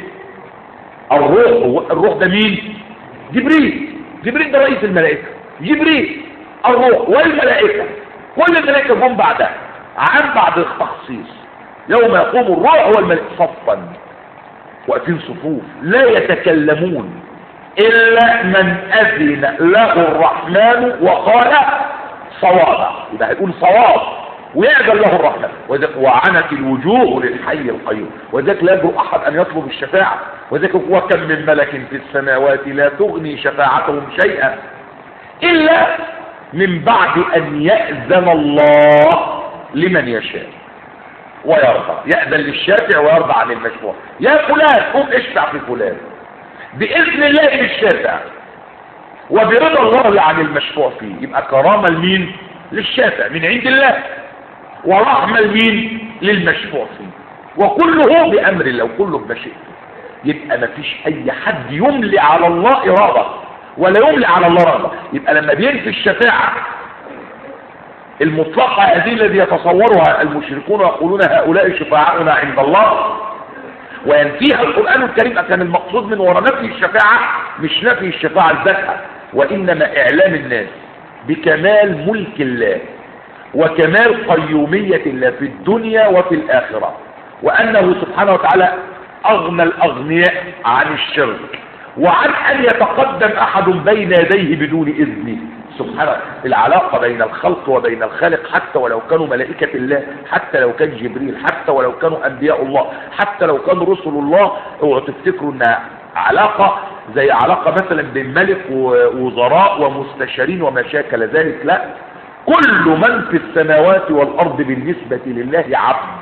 الروح الروح ده مين جبريل جبريل ده رئيس الملائكة جبريل الروح والملائكة كل الملائكة جم بعدها عن بعد التخصيص يوم يقوم الروح والملائكة صفا واقفين صفوف لا يتكلمون إلا من أذن له الرحمن وقال صوابا يبقى هيقول صواب ويأذن له الرحمن وذلك وعنت الوجوه للحي القيوم وذلك لا يجرؤ أحد أن يطلب الشفاعة وذلك وكم من ملك في السماوات لا تغني شفاعتهم شيئا إلا من بعد أن يأذن الله لمن يشاء ويرضى يأذن للشافع ويرضى عن المشفوع يا فلان قم اشفع في فلان بإذن الله للشافع وبرضا الله عن المشفوع فيه يبقى كرامة لمين للشافع من عند الله ورحمة لمين للمشفوع فيه وكله بأمر الله وكله بمشيئته يبقى ما فيش أي حد يملي على الله إرادة ولا يملي على الله رغبة يبقى لما بينفي الشفاعة المطلقة هذه الذي يتصورها المشركون ويقولون هؤلاء شفاعاؤنا عند الله وينفيها القرآن الكريم كان المقصود من وراء نفي الشفاعة مش نفي الشفاعة الذاتها وإنما إعلام الناس بكمال ملك الله وكمال قيومية الله في الدنيا وفي الآخرة وأنه سبحانه وتعالى أغنى الأغنياء عن الشرك وعن أن يتقدم أحد بين يديه بدون إذنه سبحانه العلاقة بين الخلق وبين الخالق حتى ولو كانوا ملائكة الله حتى لو كان جبريل حتى ولو كانوا أنبياء الله حتى لو كانوا رسل الله اوعوا تفتكروا انها علاقة زي علاقة مثلا بين ملك ووزراء ومستشارين وما شاكل ذلك لا كل من في السماوات والأرض بالنسبة لله عبد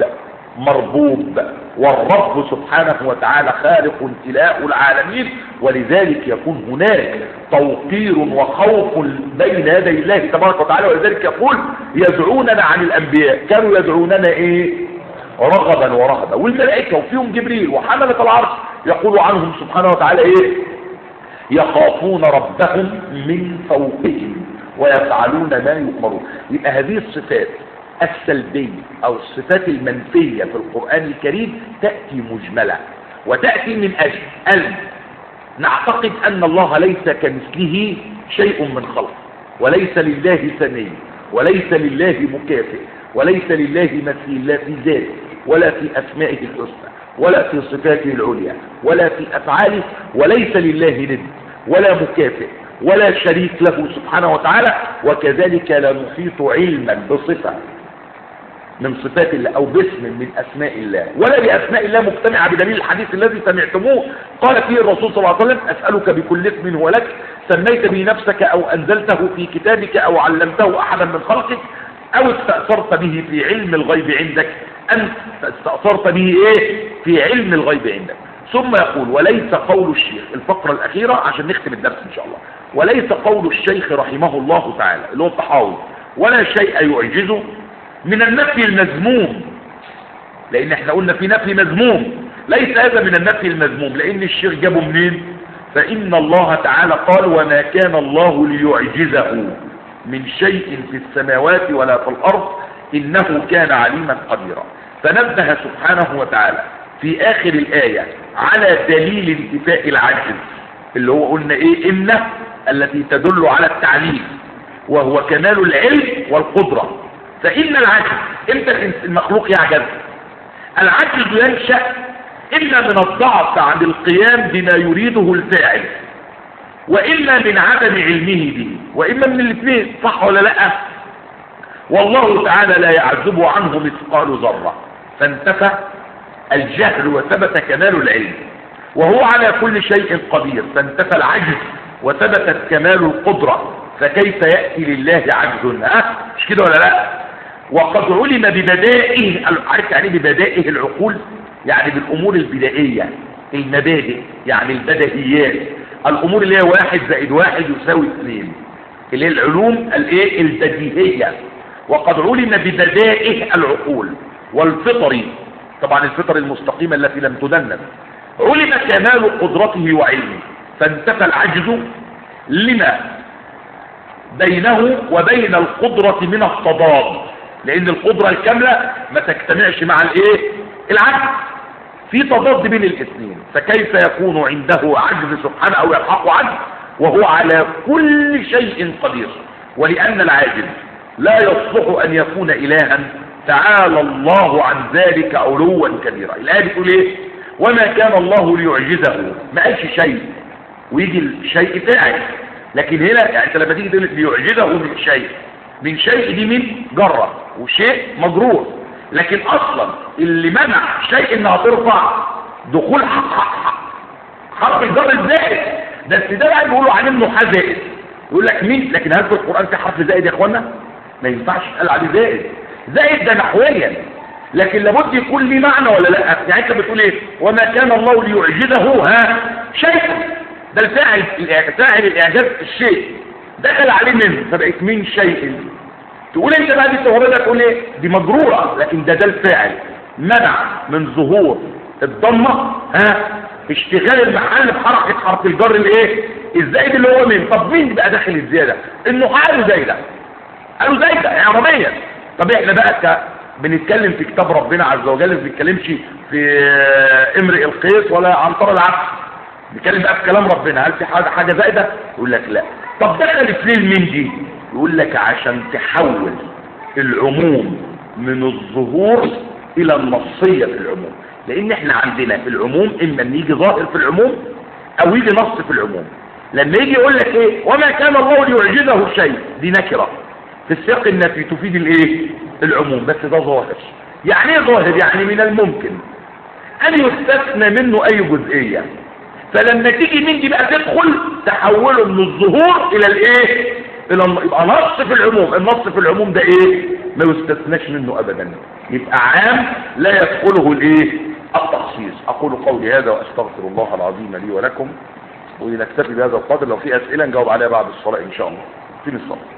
مربوب والرب سبحانه وتعالى خالق إله العالمين ولذلك يكون هناك توقير وخوف بين يدي الله تبارك وتعالى ولذلك يقول يدعوننا عن الأنبياء كانوا يدعوننا إيه رغبا ورهبا والملائكة وفيهم جبريل وحملة العرش يقول عنهم سبحانه وتعالى إيه يخافون ربهم من فوقهم ويفعلون ما يؤمرون يبقى هذه الصفات السلبية او الصفات المنفية في القرآن الكريم تأتي مجملة وتأتي من اجل ان نعتقد ان الله ليس كمثله شيء من خلق وليس لله سمي وليس لله مكافئ وليس لله مثيل لا في ذاته ولا في اسمائه الحسنى ولا في صفاته العليا ولا في افعاله وليس لله ند ولا مكافئ ولا شريك له سبحانه وتعالى وكذلك لا نحيط علما بصفة من صفات الله او باسم من اسماء الله ولا باسماء الله مجتمعة بدليل الحديث الذي سمعتموه قال فيه الرسول صلى الله عليه وسلم اسألك بكل اسم هو لك سميت به نفسك او انزلته في كتابك او علمته احدا من خلقك او استأثرت به في علم الغيب عندك ان استأثرت به ايه في علم الغيب عندك ثم يقول وليس قول الشيخ الفقرة الاخيرة عشان نختم الدرس ان شاء الله وليس قول الشيخ رحمه الله تعالى اللي هو الطحاوي ولا شيء يعجزه من النفي المذموم لان احنا قلنا في نفي مذموم ليس هذا من النفي المذموم لان الشيخ جابه منين فان الله تعالى قال وما كان الله ليعجزه من شيء في السماوات ولا في الارض انه كان عليما قديرا فنبه سبحانه وتعالى في اخر الايه على دليل انتفاء العجز اللي هو قلنا ايه ان التي تدل على التعليم وهو كمال العلم والقدرة فإن العجز امتى المخلوق يعجز العجز ينشأ إما من الضعف عن القيام بما يريده الفاعل وإما من عدم علمه به وإما من الاثنين صح ولا لا والله تعالى لا يعذب عنه مثقال ذرة فانتفى الجهل وثبت كمال العلم وهو على كل شيء قدير فانتفى العجز وثبتت كمال القدرة فكيف يأتي لله عجز ها مش كده ولا لا وقد علم ببدائه عارف يعني ببدائه العقول يعني بالأمور البدائية المبادئ يعني البدهيات الأمور اللي هي واحد زائد واحد يساوي اثنين اللي هي العلوم الايه البديهية وقد علم ببدائه العقول والفطر طبعا الفطر المستقيمة التي لم تدنس علم كمال قدرته وعلمه فانتفى العجز لما بينه وبين القدرة من التضاد لان القدرة الكاملة ما تجتمعش مع الايه العجز في تضاد بين الاثنين فكيف يكون عنده عجز سبحانه او يلحق عجز وهو على كل شيء قدير ولان العاجز لا يصلح ان يكون الها تعالى الله عن ذلك علوا كبيرا الايه بتقول ايه وما كان الله ليعجزه ما قالش شيء ويجي الشيء فاعل لكن هنا يعني انت لما تيجي تقول ليعجزه من شيء من شيء دي من جره وشيء مجرور لكن اصلا اللي منع شيء انها ترفع دخول حق حق حق حرف الجر الزائد ده ده بقى بيقولوا عليه انه زائد يقول لك مين لكن هل في القران في حرف زائد يا اخوانا ما ينفعش يتقال عليه زائد زائد ده نحويا لكن لابد يكون ليه معنى ولا لا يعني انت بتقول ايه وما كان الله ليعجزه ها شيء ده الفاعل فاعل الاعجاز الشيء دخل عليه من فبقت من شيء تقول انت بقى دي التوابع ده تقول ايه دي مجروره لكن ده ده الفاعل منع من ظهور الضمه ها اشتغال المحل بحركه حرف الجر الايه الزائد اللي هو من طب مين بقى داخل الزياده انه قالوا زايده قالوا زايده عربيا طب احنا بقى ك... بنتكلم في كتاب ربنا عز وجل ما بنتكلمش في امرئ القيس ولا عنتر العبد بنتكلم بقى في كلام ربنا هل في حاجه حاجه زائده يقول لك لا طب دخلت ليه المين دي يقول لك عشان تحول العموم من الظهور الى النصيه في العموم لان احنا عندنا في العموم اما ان يجي ظاهر في العموم او يجي نص في العموم لما يجي يقول لك ايه وما كان الله ليعجزه شيء دي نكره في السياق النفي تفيد الايه العموم بس ده ظاهر يعني ايه ظاهر يعني من الممكن ان يستثنى منه اي جزئيه فلما تيجي من دي بقى تدخل تحوله من الظهور الى الايه الى الن- يبقى نص في العموم النص في العموم ده ايه ما يستثناش منه ابدا يبقى عام لا يدخله الايه التخصيص اقول قولي هذا واستغفر الله العظيم لي ولكم ونكتفي بهذا القدر لو في اسئله نجاوب عليها بعد الصلاه ان شاء الله فين الصلاه